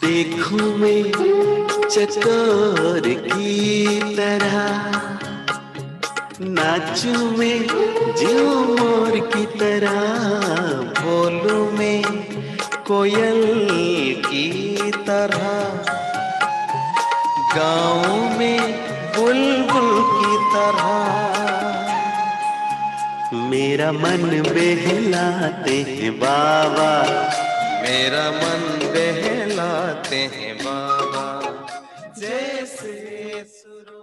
देखूं मैं चकोर की तरह नाचूं मैं जो मोर की तरह बोलूं मैं कोयल की तरह गाँव में बुलबुल की तरह मेरा मन बहलाते हैं बाबा मेरा मन बहलाते हैं बाबा जैसे सुरों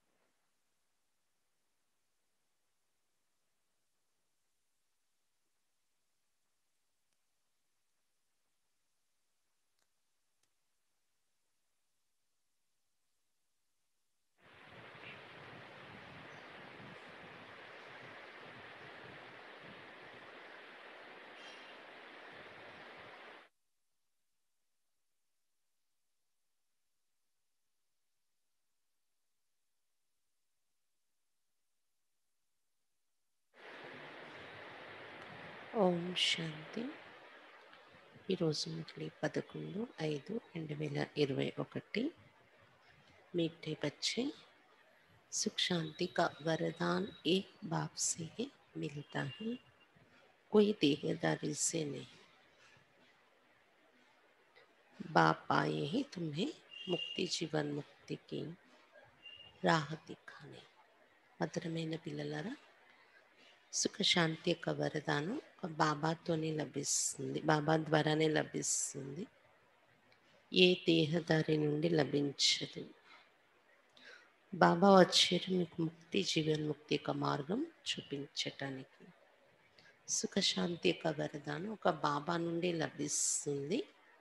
ఓం శాంతి ఈరోజు మురళి పదకొండు ఐదు రెండు వేల ఇరవై ఒకటి मीठे बच्चे सुख शांति का वरदान एक बाप से ही मिलता है कोई देहदारी से नहीं बाप आए ही तुम्हें मुक्ति जीवन मुक्ति की రాహ దిక్కానే మధురమైన పిల్లలారా సుఖశాంతి యొక్క వరదానం ఒక బాబాతోనే లభిస్తుంది బాబా ద్వారానే లభిస్తుంది ఏ దేహదారి నుండి లభించదు బాబా వచ్చారు మీకు ముక్తి జీవన్ముక్తి యొక్క మార్గం చూపించటానికి సుఖశాంతి యొక్క వరదానం ఒక బాబా నుండి లభిస్తుంది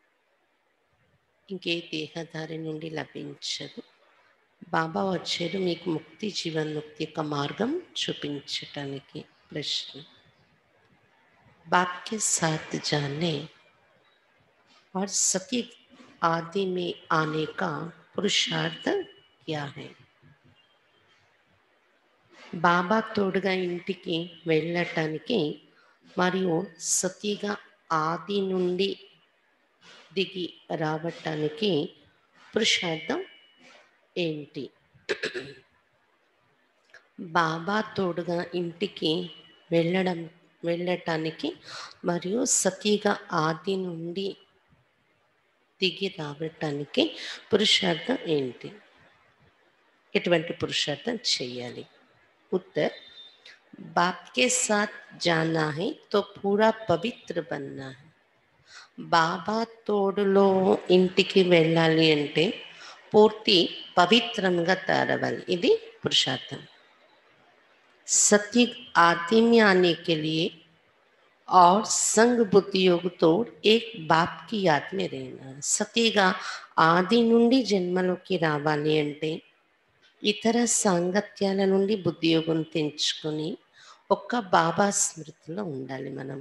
ఇంకే దేహదారి నుండి లభించదు బాబా వచ్చారు మీకు ముక్తి జీవన్ముక్తి యొక్క మార్గం చూపించటానికి प्रश्न बाप के साथ जाने और सती आदि में आने का पुरुषार्थ क्या है బాబా తోడుగా ఇంటికి వెళ్ళటానికి మరియు సతీగా ఆది నుండి దిగి రావటానికి పురుషార్థం ఏంటి బాబా తోడుగా ఇంటికి వెళ్ళడం వెళ్ళటానికి మరియు సతీగా ఆది నుండి దిగి రావటానికి పురుషార్థం ఏంటి ఎటువంటి పురుషార్థం చేయాలి उत्तर बाप के साथ जाना है तो पूरा పవిత్ర बनना है బాబా తోడులో ఇంటికి వెళ్ళాలి అంటే పూర్తి పవిత్రంగా తయారవ్వాలి ఇది పురుషార్థం सत्य आदि में आने के लिए और संग बुद्धि योग तोड़ एक बाप की याद में रहना సతీగా ఆది నుండి జన్మలోకి రావాలి అంటే ఇతర సాంగత్యాల నుండి బుద్ధియోగం తెంచుకొని ఒక్క బాబా స్మృతిలో ఉండాలి మనం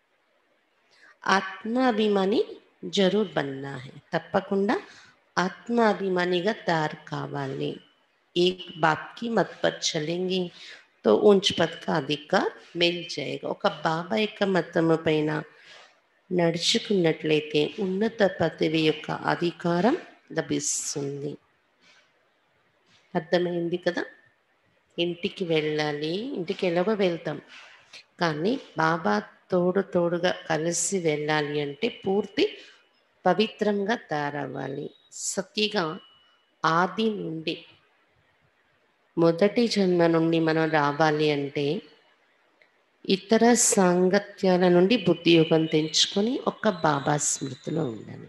ఆత్మాభిమాని జరూర్ బన్నా హై తప్పకుండా ఆత్మాభిమానిగా తయారు కావాలి एक बाप की मत पर चलेंगे तो ऊंच पद का अधिकार मिल जाएगा ఒక బాబా యొక్క మతము పైన నడుచుకున్నట్లయితే ఉన్నత పదవి యొక్క అధికారం లభిస్తుంది అర్థమైంది కదా ఇంటికి వెళ్ళాలి ఇంటికి ఎలాగో వెళ్తాం కానీ బాబా తోడు తోడుగా కలిసి వెళ్ళాలి అంటే పూర్తి పవిత్రంగా తయారవ్వాలి సతిగా ఆది నుండి మొదటి జన్మ నుండి మనం రావాలి అంటే ఇతర సాంగత్యాల నుండి బుద్ధియోగం తెంచుకొని ఒక్క బాబా స్మృతిలో ఉండాలి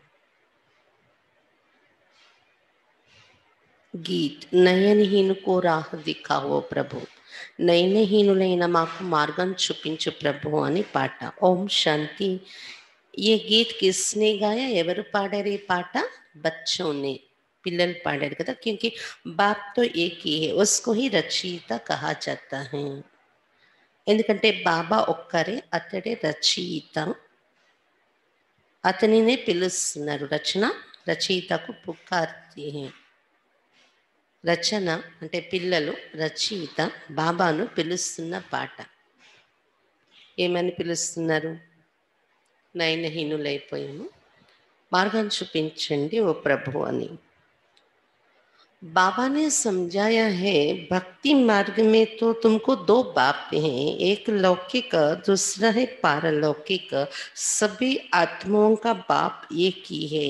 గీత్ నయనహీనుకో రాహ దిఖావో ప్రభు నయనహీనులైన మాకు మార్గం చూపించు ప్రభు అని పాట ఓం శాంతి ఏ గీత్ కిస్నే గాయా ఎవరు పాడారు ఈ పాట బచ్చోనే పిల్లలు పాడారు కదా క్యూంకి బాప్ తో ఏక్ హీ హై ఉస్కో హీ రచయిత కహా జాతా హై ఎందుకంటే బాబా ఒక్కరే అతడే రచయిత అతనినే పిలుస్తున్నారు రచన రచయితకు పుకార్తి హై రచన అంటే పిల్లలు రచయిత బాబాను పిలుస్తున్న పాట ఏమని పిలుస్తున్నారు నయనహీనులైపోయాము మార్గం చూపించండి ఓ ప్రభు అని बाबा ने समझाया है भक्ति मार्ग में तो तुमको दो बाप हैं एक लौकिक दूसरा है पारलौकिक सभी आत्माओं का बाप एक ही है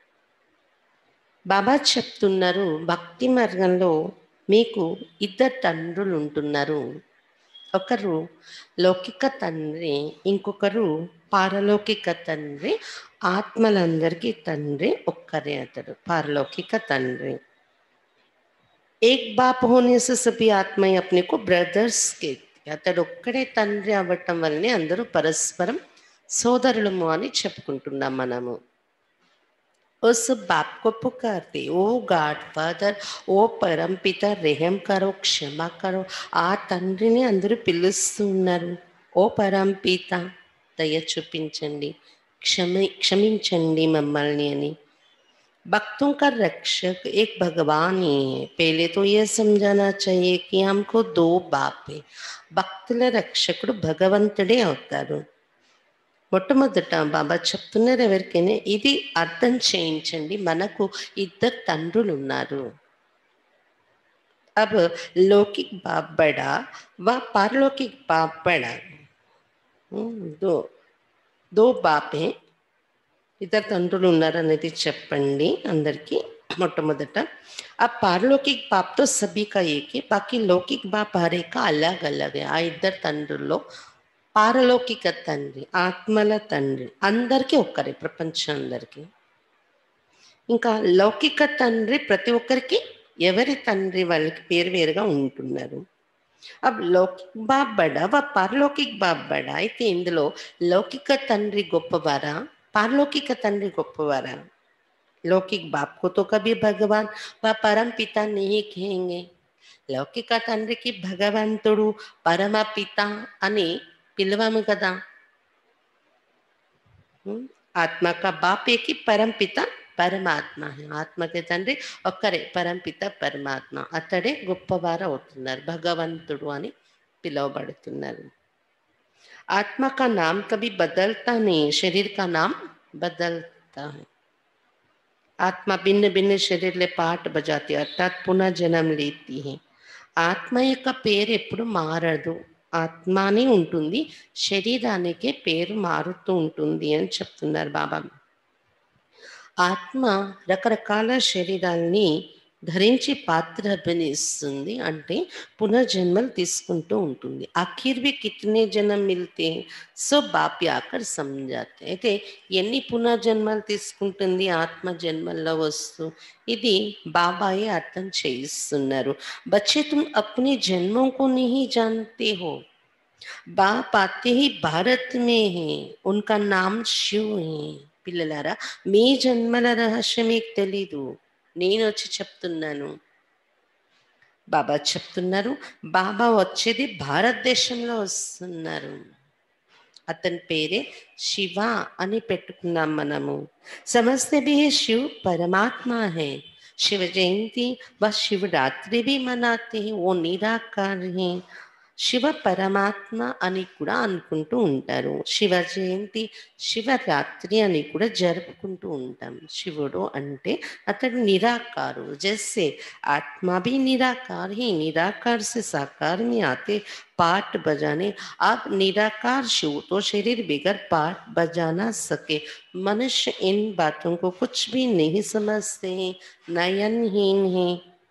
బాబా చెప్తున్నారు భక్తి మార్గంలో మీకు ఇద్దరు తండ్రులు ఉంటున్నారు ఒకరు లౌకిక తండ్రి ఇంకొకరు పారలౌకిక తండ్రి ఆత్మలందరికీ తండ్రి ఒక్కరే అతడు పారలౌకిక తండ్రి एक बाप होने से सभी आत्माएं अपने को ब्रदर्स के అతడు ఒక్కడే తండ్రి అవ్వటం వల్లనే అందరూ పరస్పరం సోదరులము అని చెప్పుకుంటున్నాం మనము उस बाप को पुकारते ओ गाड ఫాదర్ ఓ పరం పిత రెహం కరో క్షమ కరో ఆ తండ్రిని అందరూ పిలుస్తూ ఉన్నారు ఓ పరం పిత దయ చూపించండి క్షమి క్షమించండి మమ్మల్ని అని भक्तों का रक्षक एक भगवान ही है पहले तो यह समझाना चाहिए कि हमको दो बाप है భక్తుల రక్షకుడు భగవంతుడే అవుతారు మొట్టమొదట బాబా చెప్తున్నారు ఎవరికైనా ఇది అర్థం చేయించండి మనకు ఇద్దరు తండ్రులు ఉన్నారు अब लौकिक बाप बड़ा व पारलौकिक बाप बड़ा हम्म, दो दो बाप हैं ఇద్దరు తండ్రులు ఉన్నారనేది చెప్పండి అందరికీ మొట్టమొదట ఆ పారలౌకిక్ బాప్తో సభీకా ఏకే బాకీ లౌకిక్ బాప్ హరేక అలగ్ అలగ్ ఆ ఇద్దరు తండ్రుల్లో పారలౌకిక తండ్రి ఆత్మల తండ్రి అందరికీ ఒక్కరే ప్రపంచం అందరికీ ఇంకా లౌకిక తండ్రి ప్రతి ఒక్కరికి ఎవరి తండ్రి వాళ్ళకి పేరు వేరుగా ఉంటున్నారు అబ్ లౌకిక్ బాప్ బడా వా పారలౌకిక్ బాప్ బడా అయితే ఇందులో లౌకిక తండ్రి గొప్పవారా पारलौकिक तंड्री गोपवारा लौकिक बाप को तो कभी भगवान व परम पिता नहीं कहेंगे లౌకిక తండ్రికి భగవంతుడు పరమ పిత అని పిలవము కదా ఆత్మ కా బాప్ ఏకి పరం పిత పరమాత్మ ఆత్మకి తండ్రి ఒక్కరే పరంపిత పరమాత్మ అతడే గొప్పవారు అవుతున్నారు భగవంతుడు అని పిలువబడుతున్నారు आत्मा का नाम कभी बदलता नहीं शरीर का नाम बदलता है आत्मा भिन्न भिन्न शरीर ले पाठ बजाती है अर्थात पुनः जन्म लेती है ఆత్మ యొక్క పేరు ఎప్పుడు మారదు ఆత్మానే ఉంటుంది శరీరానికే పేరు మారుతూ ఉంటుంది అని చెప్తున్నారు బాబా ఆత్మ రకరకాల శరీరాల్ని ధరించి పాత్ర అభినయిస్తుంది అంటే పునర్జన్మలు తీసుకుంటూ ఉంటుంది ఆఖిర్ भी कितने जन्म मिलते हैं సో బాపి ఆకర్ సమझाते అయితే ఎన్ని పునర్జన్మలు తీసుకుంటుంది ఆత్మ జన్మల్లో వస్తూ ఇది బాబాయే అర్థం చేయిస్తున్నారు బచ్చే तुम अपने जन्मों को नहीं जानते हो बाप आते ही भारत में है उनका नाम शिव है పిల్లలారా మీ జన్మల రహస్యం మీకు తెలీదు నేను వచ్చి చెప్తున్నాను బాబా చెప్తున్నారు బాబా వచ్చేది భారతదేశంలో వస్తున్నారు అతని పేరే శివ అని పెట్టుకున్నాం మనము సమస్త भी है शिव परमात्मा है शिव जयंती व शिवरात्रि भी मनाते हैं वो निराकार है శివ పరమాత్మ అని కూడా అనుకుంటూ ఉంటారు శివ జయంతి శివరాత్రి అని కూడా జరుపుకుంటూ ఉంటాం శివుడు అంటే అతడు నిరాకారు జैसे आत्मा भी निराकार ही निराकार से साकार में आते पाठ बजाने आप निराकार शिव तो शरीर बिगड़ पाठ बजा ना सके मनुष्य इन बातों को कुछ भी नहीं समझते हैं नयनहीन है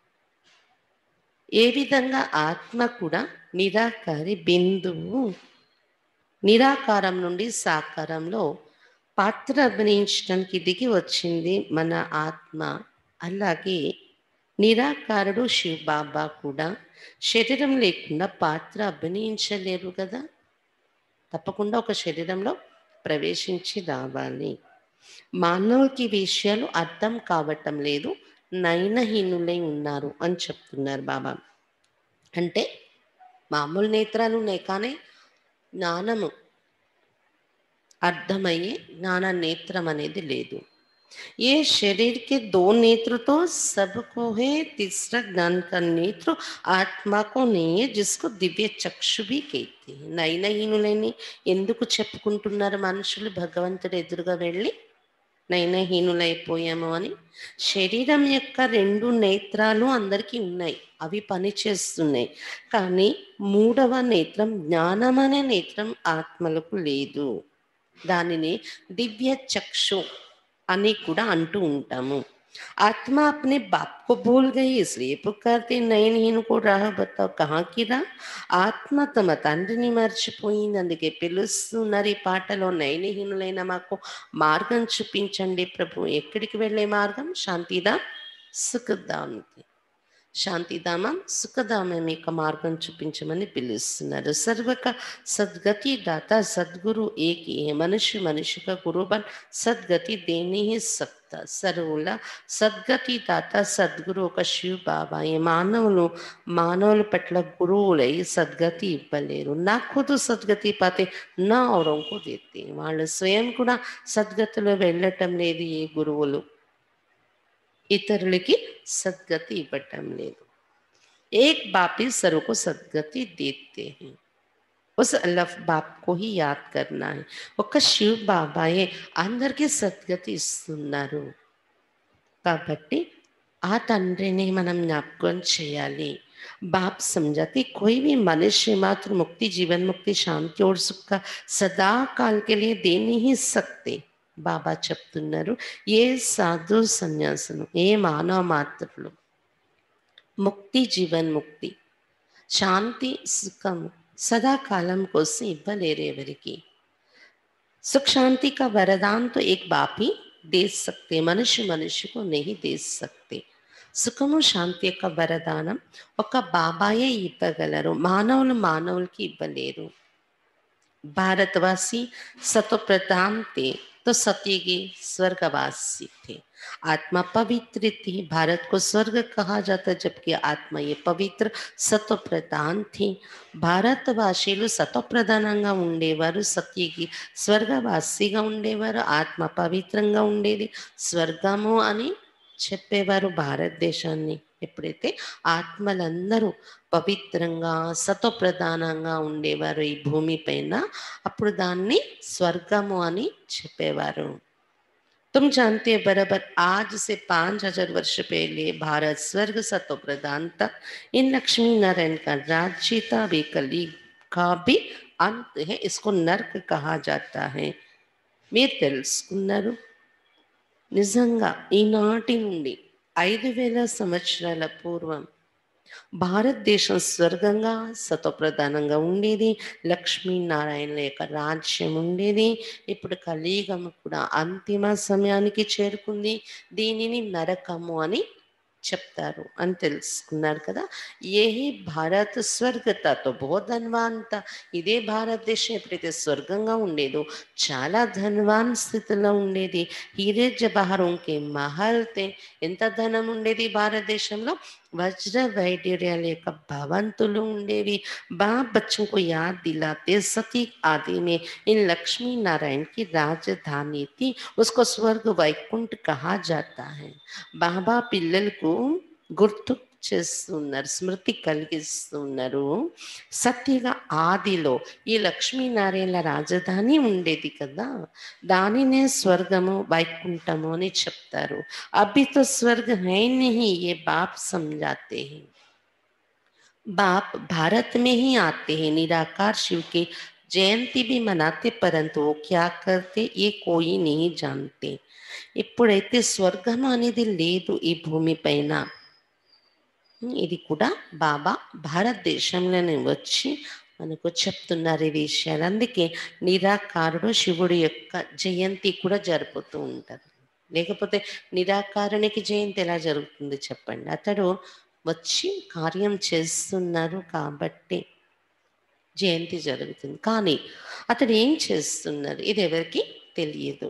ఏ విధంగా ఆత్మ కూడా నిరాకారి బిందువు నిరాకారం నుండి సాకారంలో పాత్ర అభినయించడానికి దిగి వచ్చింది మన ఆత్మ అలాగే నిరాకారుడు శివ బాబా కూడా శరీరం లేకుండా పాత్ర అభినయించలేరు కదా తప్పకుండా ఒక శరీరంలో ప్రవేశించి రావాలి మానవులకి ఈ విషయాలు అర్థం కావటం లేదు నయనహీనులై ఉన్నారు అని చెప్తున్నారు బాబా అంటే మామూలు నేత్రాలు ఉన్నాయి కానీ జ్ఞానము అర్థమయ్యే జ్ఞాన నేత్రం అనేది లేదు ये शरीर के दो नेत्र तो सबको है तीसरा ज्ञान का नेत्र ఆత్మ को नहीं है जिसको దివ్య చక్షు भी कहते हैं నయనహీనులని ఎందుకు చెప్పుకుంటున్నారు మనుషులు భగవంతుడు ఎదురుగా వెళ్ళి నయనహీనులైపోయాము అని శరీరం యొక్క రెండు నేత్రాలు అందరికీ ఉన్నాయి అవి పనిచేస్తున్నాయి కానీ మూడవ నేత్రం జ్ఞానం అనే నేత్రం ఆత్మలకు లేదు దానిని దివ్య చక్షు అని కూడా అంటూ ఉంటాము आत्मा अपने बाप को भूल गई इसलिए पुकारते నయనహీను को राह बताओ कहाँ की రా ఆత్మ తమ తండ్రిని మర్చిపోయింది అందుకే పిలుస్తున్నారు ఈ పాటలో నయనహీనులైన మాకు మార్గం చూపించండి ప్రభు ఎక్కడికి వెళ్ళే మార్గం శాంతిదా సుఖదాంకి శాంతిధామం సుఖధామం యొక్క మార్గం చూపించమని పిలుస్తున్నారు సర్వక సద్గతి దాత సద్గురు ఏకి है మనుష్య మనుషుక గురుబన్ సద్గతి దేని ही सकता సర్వుల సద్గతి దాత సద్గురు ఒక శివ బాబా ఈ మానవులు మానవుల పట్ల గురువులై సద్గతి ఇవ్వలేరు నా ఖుదు సద్గతి పాతే నా ఔరంకు దేతే వాళ్ళు స్వయం కూడా సద్గతిలో వెళ్ళటం లేదు ఏ గురువులు ఇతరులకి సద్గతి ఇవ్వటం లేదు एक बाप ही सर्व को सदगति देते हैं उस अल्लाह बाप को ही याद करना है ఒక శివ బాబాయే అందరికీ సద్గతి ఇస్తున్నారు కాబట్టి ఆ తండ్రిని మనం జ్ఞాపకం చేయాలి बाप समझाते कोई भी मनुष्य मात्र मुक्ति जीवन मुक्ति शांति और सुख का सदा काल के लिए दे नहीं सकते బాబా చెప్తున్నారు ఏ సాధు సన్యాసులు ఏ మానవ మాత్రులు ముక్తి జీవన్ ముక్తి శాంతి సుఖము సదాకాలం కోసం ఇవ్వలేరు ఎవరికి सुख शांति का वरदान तो एक बाप ही दे सकते मनुष्य मनुष्य को नहीं दे सकते సుఖము శాంతి యొక్క వరదానం ఒక బాబాయే ఇవ్వగలరు మానవులు మానవులకి ఇవ్వలేరు भारतवासी सतो प्रधान थे तो सत्य के स्वर्गवासी थे आत्मा पवित्र थी भारत को स्वर्ग कहा जाता जबकि आत्मा ये పవిత్ర సత్వ ప్రధాన్ థీ భారతవాసీలు సత్వ ప్రధానంగా ఉండేవారు సత్యకి స్వర్గవాసిగా ఉండేవారు ఆత్మ పవిత్రంగా ఉండేది స్వర్గము అని చెప్పేవారు భారతదేశాన్ని ఎప్పుడైతే ఆత్మలందరూ పవిత్రంగా సత్వప్రధానంగా ఉండేవారు ఈ భూమి పైన అప్పుడు దాన్ని స్వర్గము అని చెప్పేవారు तुम जानते हैं बराबर आज से पांच हजार वर्ष पहले भारत स्वर्ग सत्व प्रधान था इन लक्ष्मी नारायण का राज्य था वे कली का भी अंत है इसको नर्क कहा जाता है మీరు తెలుసుకున్నారు నిజంగా ఈనాటి నుండి ఐదు వేల సంవత్సరాల పూర్వం భారతదేశం స్వర్గంగా సతప్రధానంగా ఉండేది లక్ష్మీనారాయణల యొక్క రాజ్యం ఉండేది ఇప్పుడు కలియుగం కూడా అంతిమ సమయానికి చేరుకుంది దీనిని నరకము అని చెప్తారు అని తెలుసుకున్నారు కదా ఏ భారత్ స్వర్గతతో బోధన్వాంత ఇదే భారతదేశం ఎప్పుడైతే స్వర్గంగా ఉండేదో చాలా ధనవాన్ స్థితిలో ఉండేది హీరే జబహరంకి మహల్తే ఎంత ధనం ఉండేది భారతదేశంలో వజ్ర వైడ్యూర్యాల యొక్క భవంతులు ఉండేవి बाप बच्चों को याद दिलाते सती आदि में इन लक्ष्मी नारायण की राजधानी थी उसको स्वर्ग वैकुंठ कहा जाता है बाबा పిల్లలకు గుర్తు చేస్తున్నారు స్మృతి కలిగిస్తున్నారు సత్యగా ఆదిలో ఈ లక్ష్మీనారాయణ రాజధాని ఉండేది కదా దానినే స్వర్గము వైకుంఠము అని చెప్తారు అభి తో స్వర్గ హై नहीं ये बाप समझाते हैं बाप भारत में ही आते हैं निराकार शिव के जयंती भी मनाते परंतु वो क्या करते ये कोई नहीं जानते ఇప్పుడైతే స్వర్గం అనేది లేదు ఈ భూమి పైన ఇది కూడా బాబా భారతదేశంలోనే వచ్చి మనకు చెప్తున్నారు ఈ విషయాలు అందుకే నిరాకారుడు శివుడి యొక్క జయంతి కూడా జరుపుతూ ఉంటారు లేకపోతే నిరాకారునికి జయంతి ఎలా జరుగుతుంది చెప్పండి అతడు వచ్చి కార్యం చేస్తున్నారు కాబట్టి జయంతి జరుగుతుంది కానీ అతడు ఏం చేస్తున్నారు ఇది ఎవరికి తెలియదు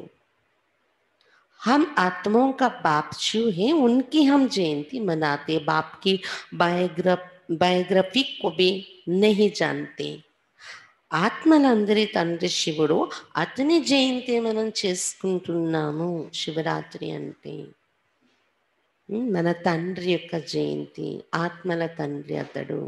हम आत्माओं का बाप जो है उनकी हम जयंती मनाते बाप की बायोग्राफ बायोग्राफी को भी नहीं जानते ఆత్మలందరి తండ్రి శివుడు అతని జయంతి మనం చేసుకుంటున్నాము శివరాత్రి అంటే ఉమ్, మన తండ్రి యొక్క జయంతి ఆత్మల తండ్రి అతడు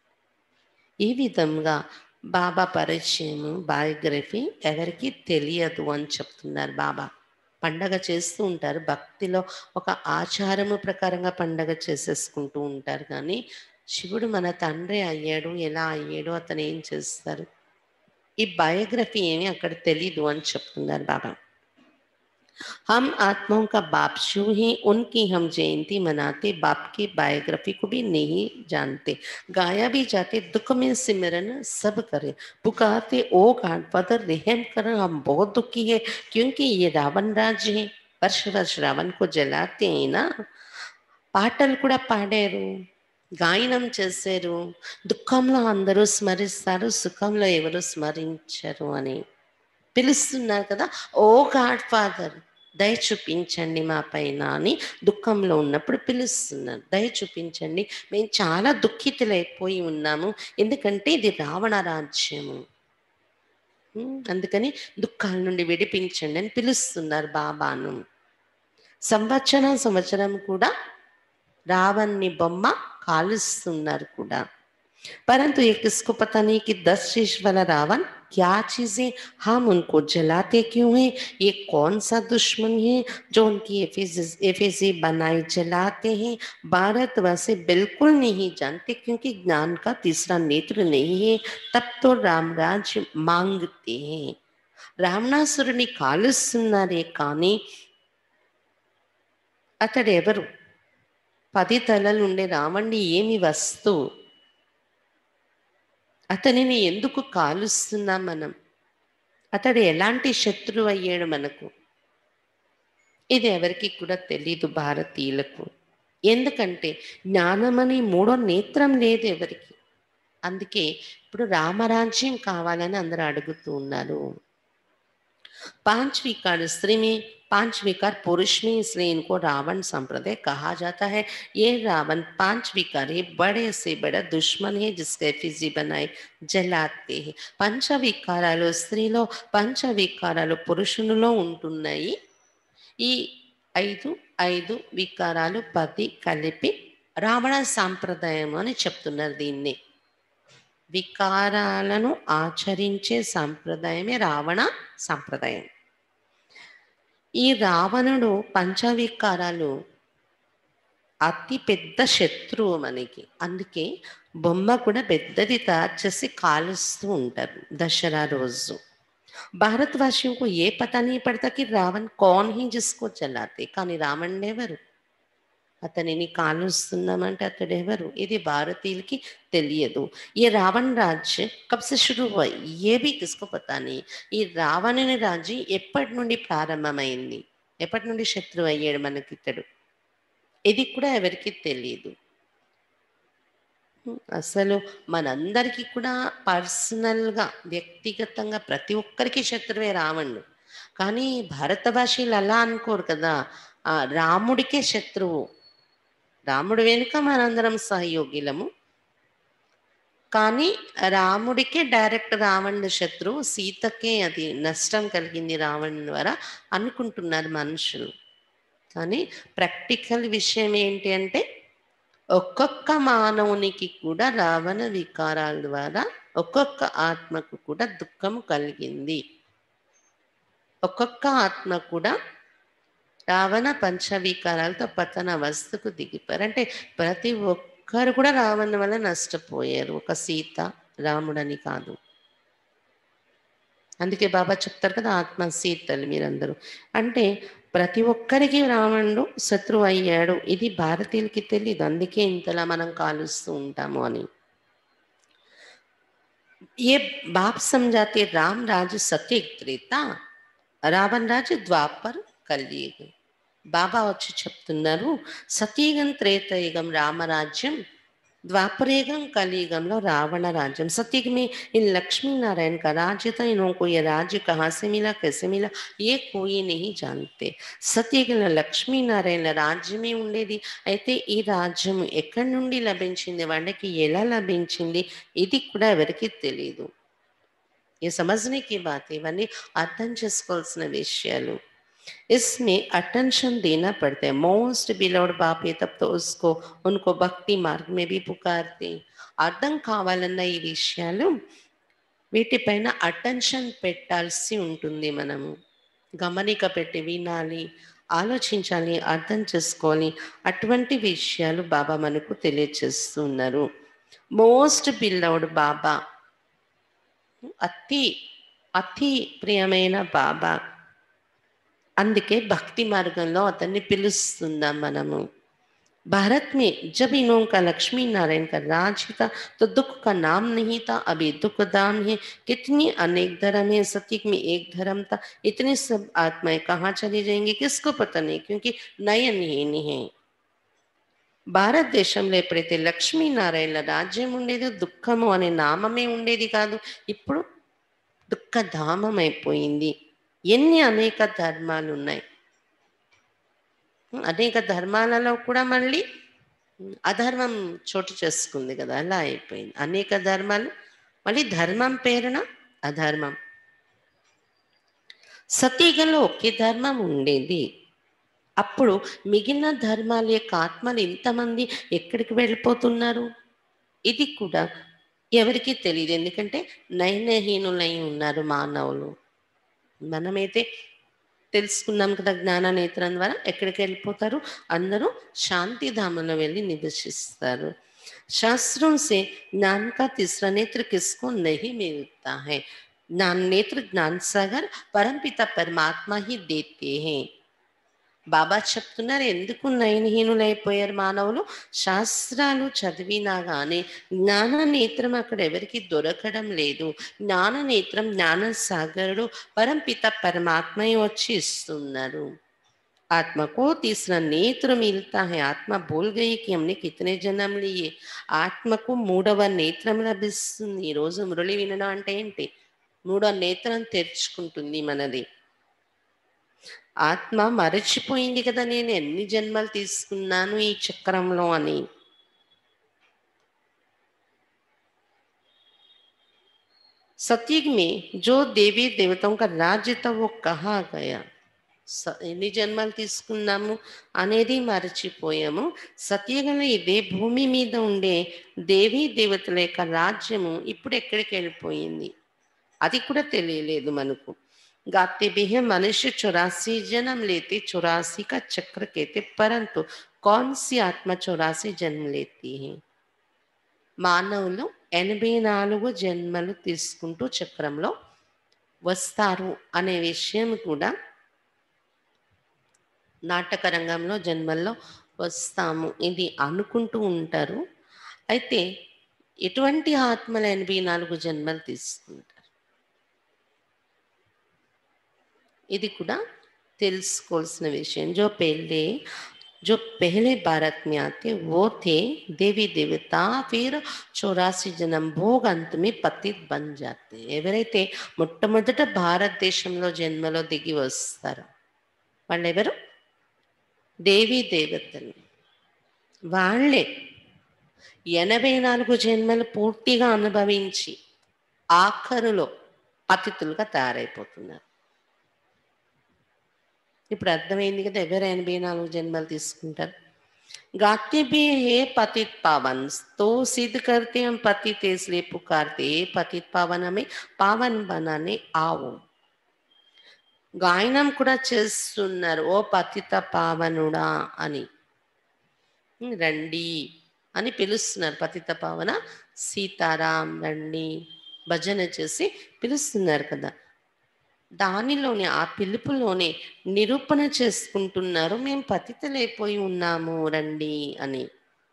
ఈ విధంగా బాబా పరిచయం బయోగ్రఫీ ఎవరికి తెలియదు అని చెప్తున్నారు బాబా పండగ చేస్తూ ఉంటారు భక్తిలో ఒక ఆచారము ప్రకారంగా పండగ చేసేసుకుంటూ ఉంటారు కానీ శివుడు మన తండ్రి అయ్యాడు ఎలా అయ్యాడు అతను ఏం చేస్తారు ఈ బయోగ్రఫీ ఏమి అక్కడ తెలీదు అని చెప్తున్నారు బాబా हम आत्माओं का बाप शिव ही उनकी हम जयंती मनाते बाप की बायोग्राफी को भी नहीं जानते गाया भी जाते दुख में सिमरन सब करे पुकारते ओ गॉड फादर रहम कर हम बहुत दुखी है क्योंकि ये रावण राज्य है वर्ष वर्ष रावण को जलाते हैं ना పాటలు కూడా పాడారు గాయనం చేశారు దుఃఖంలో అందరూ స్మరిస్తారు సుఖంలో ఎవరు స్మరించరు అని పిలుస్తున్నారు కదా ఓ గాడ్ ఫాదర్ దయ చూపించండి మా పైన అని దుఃఖంలో ఉన్నప్పుడు పిలుస్తున్నారు దయ చూపించండి మేము చాలా దుఃఖితులైపోయి ఉన్నాము ఎందుకంటే ఇది రావణ రాజ్యము ఉమ్, అందుకని దుఃఖాల నుండి విడిపించండి అని పిలుస్తున్నారు బాబాను సంవత్సరం సంవత్సరం కూడా రావణ్ణి బొమ్మ కాలుస్తున్నారు కూడా परंतु ये किसको पता नहीं कि दस शीश वाला रावण क्या चीजें हम उनको जलाते क्यों हैं ये कौन सा दुश्मन है जो उनकी एफेजी बनाई जलाते हैं भारत वैसे बिल्कुल नहीं जानते क्योंकि ज्ञान का तीसरा नेत्र नहीं है तब तो रामराज मांगते हैं రావణాసురుని కాలుస్తున్నారే కానీ అతడు ఎవరు పది తలలు ఉండే రావణ్ణి ఏమి వస్తువు అతనిని ఎందుకు కాలుస్తున్నాం మనం అతడు ఎలాంటి శత్రువు అయ్యాడు మనకు ఇది ఎవరికి కూడా తెలీదు భారతీయులకు ఎందుకంటే జ్ఞానమని మూడో నేత్రం లేదు ఎవరికి అందుకే ఇప్పుడు రామరాజ్యం కావాలని అందరూ అడుగుతూ ఉన్నారు पांच विकार स्त्री में पांच विकार पुरुष में इसलिए इनको रावण संप्रदाय कहा जाता है ये रावण पांच विकार है बड़े से बड़ा दुश्मन है जिसके फिजी बनाए జలాతే పంచ వికారాలు స్త్రీలో పంచ వికారాలు పురుషునిలో ఉంటున్నాయి ఈ ఐదు ఐదు వికారాలు పది కలిపి రావణ సాంప్రదాయం అని చెప్తున్నారు దీన్ని వికారాలను ఆచరించే సాంప్రదాయమే రావణ సాంప్రదాయం ఈ రావణుడు పంచవికారాలు అతి పెద్ద శత్రువు మనకి అందుకే బొమ్మ కూడా పెద్దది తయారు చేసి కాలుస్తూ ఉంటారు దసరా రోజు భారతవాసిयों को ये पता नहीं पड़ता कि रावण कौन ही जिसको चलाते కానీ రావణ్ ఎవరు అతనిని కాలుస్తున్నామంటే అతడు ఎవరు ఇది భారతీయులకి తెలియదు ఈ రావణ్ రాజ్యం కబ్ సే షురూ హుआ ये भी किसको पता नहीं ఈ రావణుని రాజ్యం ఎప్పటి నుండి ప్రారంభమైంది ఎప్పటి నుండి శత్రువు అయ్యాడు మనకి ఇతడు ఇది కూడా ఎవరికి తెలియదు అసలు మనందరికీ కూడా పర్సనల్గా వ్యక్తిగతంగా ప్రతి ఒక్కరికి శత్రువే రావణుడు కానీ భారత భాషలు అలా అనుకోరు కదా ఆ రాముడికే శత్రువు రాముడు వెనుక మనందరం సహయోగిలము కానీ రాముడికే డైరెక్ట్ రావణుడు శత్రువు సీతకే అది నష్టం కలిగింది రావణుని ద్వారా అనుకుంటున్నారు మనుషులు కానీ ప్రాక్టికల్ విషయం ఏంటి అంటే ఒక్కొక్క మానవునికి కూడా రావణ వికారాల ద్వారా ఒక్కొక్క ఆత్మకు కూడా దుఃఖము కలిగింది ఒక్కొక్క ఆత్మ కూడా రావణ పంచవికారాలతో పతన వస్తుకు దిగిపోయారు అంటే ప్రతి ఒక్కరు కూడా రావణ వల్ల నష్టపోయారు ఒక సీత రాముడని కాదు అందుకే బాబా చెప్తారు కదా ఆత్మ సీతలు మీరందరూ అంటే ప్రతి ఒక్కరికి రావణుడు శత్రువు అయ్యాడు ఇది భారతీయులకి తెలియదు అందుకే ఇంతలా మనం కాలుస్తూ ఉంటాము అని ये बाप समझाते राम राज सत्य त्रेता రావణ్ రాజు ద్వాపర్ కలియుగం బాబా వచ్చి చెప్తున్నారు సతీయుగం త్రేతయుగం రామరాజ్యం द्वापरयुगम कलयुगम लो रावण राज्यम सतयुग में इन लक्ष्मी नारायण का राज्य था इनको ये राज्य कहाँ से मिला कैसे मिला ये कोई नहीं जानते సత్యయుగంలో లక్ష్మీనారాయణ రాజ్యమే ఉండేది అయితే ఈ రాజ్యం ఎక్కడి నుండి లభించింది వాళ్ళకి ఎలా లభించింది ఇది కూడా ఎవరికి తెలియదు ये समझने की बात है ఇవన్నీ అర్థం చేసుకోవాల్సిన విషయాలు इसमें अटेंशन देना पड़ता है मोस्ट बिलोड बाप है तब तो उसको उनको भक्ति मार्ग में भी पुकारते हैं అర్థం కావాలన్న ఈ విషయాలు వీటిపైన అటెన్షన్ పెట్టాల్సి ఉంటుంది మనము గమనిక పెట్టి వినాలి ఆలోచించాలి అర్థం చేసుకోవాలి అటువంటి విషయాలు బాబా మనకు తెలియచేస్తున్నారు మోస్ట్ బిల్లవుడ్ బాబా అతి అతి ప్రియమైన బాబా అందుకే భక్తి మార్గంలో అతన్ని పిలుస్తున్నాం మనము भारत में जब इनका लक्ष्मी नारायण का राज था तो दुख का नाम नहीं था अभी दुख दाम है कितनी अनेक धर्म है सत्युग में एक धर्म था इतनी सब आत्माएं कहाँ चली जाएंगी किसको पता नहीं क्योंकि नयन ही नहीं है భారతదేశంలో ఎప్పుడైతే లక్ష్మీనారాయణ రాజ్యం ఉండేదో దుఃఖము అనే నామమే ఉండేది కాదు ఇప్పుడు దుఃఖధామం అయిపోయింది ఎన్ని అనేక ధర్మాలు ఉన్నాయి అనేక ధర్మాలలో కూడా మళ్ళీ అధర్మం చోటు చేసుకుంది కదా అలా అయిపోయింది అనేక ధర్మాలు మళ్ళీ ధర్మం పేరున అధర్మం సతీగలో ఒకే ధర్మం ఉండేది అప్పుడు మిగిలిన ధర్మాల యొక్క ఆత్మలు ఇంతమంది ఎక్కడికి వెళ్ళిపోతున్నారు ఇది కూడా ఎవరికీ తెలియదు ఎందుకంటే నయనహీనులై ఉన్నారు మానవులు మనమైతే తెలుసుకున్నాం కదా జ్ఞాన నేత్రం ద్వారా ఎక్కడికి వెళ్ళిపోతారు అందరూ శాంతిధామంలో వెళ్ళి నివసిస్తారు शास्त्रों से ज्ञान का तीसरा नेत्र किसको नहीं मिलता है ज्ञान नेत्र ज्ञान सागर परमपिता परमात्मा ही देते हैं బాబా చెప్తున్నారు ఎందుకు నయనహీనులైపోయారు మానవులు శాస్త్రాలు చదివినా కానీ జ్ఞాన నేత్రం అక్కడ ఎవరికి దొరకడం లేదు జ్ఞాన నేత్రం జ్ఞాన సాగరుడు పరంపిత పరమాత్మయే వచ్చి ఇస్తున్నారు आत्मा को तीसरा नेत्र मिलता है आत्मा बोल गई कि हमने कितने जन्म लिए ఆత్మకు మూడవ నేత్రం లభిస్తుంది ఈరోజు మురళి వినడం అంటే ఏంటి మూడవ నేత్రం తెరుచుకుంటుంది మనది ఆత్మ మరచిపోయింది కదా నేను ఎన్ని జన్మలు తీసుకున్నాను ఈ చక్రంలో అని सतयुग में जो देवी देवताओं का राज्य था वो कहा गया స- ఎన్ని జన్మలు తీసుకున్నాము అనేది మరచిపోయాము సత్యగల ఇదే భూమి మీద ఉండే దేవీ దేవతల యొక్క రాజ్యము ఇప్పుడు ఎక్కడికి వెళ్ళిపోయింది అది కూడా తెలియలేదు మనకు गाते भी है मनुष्य चौरासी जन्म लेते चौरासी का चक्र कहते परंतु कौन सी आत्मा चौरासी जन्म लेती है మానవులు ఎనభై నాలుగు జన్మలు తీసుకుంటూ చక్రంలో వస్తారు అనే విషయం కూడా నాటక రంగంలో జన్మల్లో వస్తాము ఇది అనుకుంటూ ఉంటారు అయితే ఎటువంటి ఆత్మలు ఎనభై నాలుగు జన్మలు తీసుకుంటారు ఇది కూడా తెలుసుకోవాల్సిన విషయం జో పెళ్ళే जो पहले भारत में आते वो थे देवी देवता फिर చౌరాసి జనం భోగ్ అంత में పతిత్ బన్ జాతే ఎవరైతే మొట్టమొదట భారతదేశంలో జన్మలో దిగి వస్తారో వాళ్ళెవరు దేవీ దేవతలు వాళ్ళే ఎనభై నాలుగు జన్మలు పూర్తిగా అనుభవించి ఆఖరులో పతితులుగా తయారైపోతున్నారు ఇప్పుడు అర్థమైంది కదా ఎవరు ఎనభై నాలుగు జన్మలు తీసుకుంటారు गाते भी है पतित पावन तो सिद्ध करते हम पतित इसलिए पुकारते "हे पतित पावन हमें पावन बनाने आओ గాయనం కూడా చేస్తున్నారు ఓ పతిత పావనుడా అని రండి అని పిలుస్తున్నారు పతిత పావన సీతారాం రండి భజన చేసి పిలుస్తున్నారు కదా దానిలోనే ఆ పిలుపులోనే నిరూపణ చేసుకుంటున్నారు మేము పతితలైపోయి ఉన్నాము రండి అని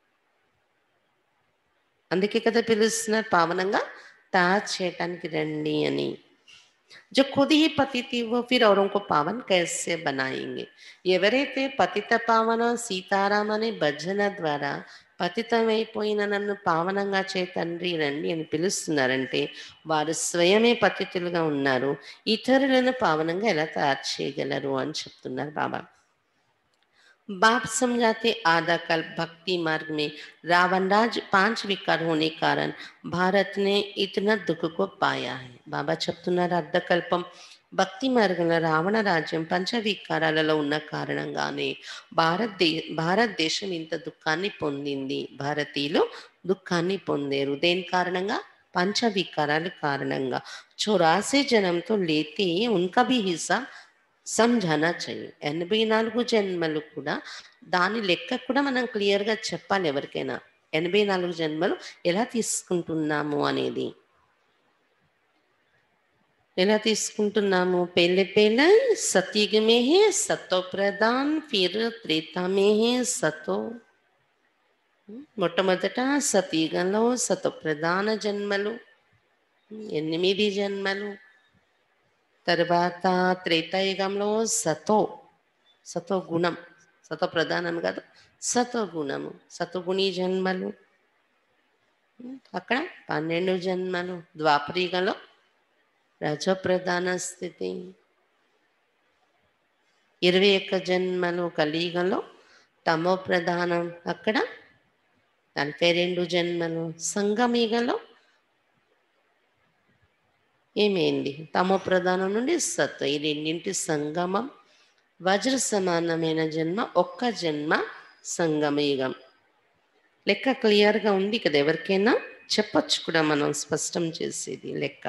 అందుకే కదా పిలుస్తున్నారు పావనంగా తయారు చేయటానికి రండి అని जो खुद ही पति थी वो फिर औरों को पावन कैसे बनाएंगे ఎవరైతే పతిత పావన సీతారాం అనే భజన ద్వారా పతితమైపోయిన నన్ను పావనంగా చే తండ్రి రండి అని పిలుస్తున్నారంటే వారు స్వయమే పతితులుగా ఉన్నారు ఇతరులను పావనంగా ఎలా తయారు చేయగలరు అని చెప్తున్నారు బాబా बाप समझाते आधा कल्प भक्ति मार्ग में रावण राज पांच विकार होने कारण भारत ने इतना दुख को पाया है బాబా చెప్తున్నారు అర్ధకల్పం భక్తి మార్గంలో రావణ రాజ్యం పంచ వికారాలలో ఉన్న కారణంగానే భారతదే భారతదేశం ఇంత దుఃఖాన్ని పొందింది భారతీయులు దుఃఖాన్ని పొందారు దేని కారణంగా పంచ వికారాల కారణంగా చౌరాసే జనంతో లేతే ఉన్కా भी हिस्सा సంజానా చెయ్యి ఎనభై నాలుగు జన్మలు కూడా దాని లెక్క కూడా మనం క్లియర్గా చెప్పాలి ఎవరికైనా ఎనభై నాలుగు జన్మలు ఎలా తీసుకుంటున్నాము అనేది ఎలా తీసుకుంటున్నాము పెళ్ళి పెళ్ళ సతయుగ మే హే సతో ప్రధాన్ ఫిర్ త్రేతా మే హే సతో మొట్టమొదట సతయుగంలో సతో ప్రధాన జన్మలు ఎనిమిది జన్మలు తర్వాత త్రేతాయుగంలో సతో సతో గుణం సతో ప్రధానం కాదు సతో గుణము సతుగుణి జన్మలు అక్కడ పన్నెండు జన్మలు ద్వాపరీగంలో రజప్రధాన స్థితి ఇరవై ఒక్క జన్మలు కలియుగంలో తమో ప్రధానం అక్కడ నలభై రెండు జన్మలు సంగమీగంలో ఏమైంది తమో ప్రధానం నుండి సత్వ ఈ రెండింటి సంగమం వజ్ర సమానమైన జన్మ ఒక్క జన్మ సంగమయుగం లెక్క క్లియర్గా ఉంది కదా ఎవరికైనా చెప్పొచ్చు కూడా మనం స్పష్టం చేసేది లెక్క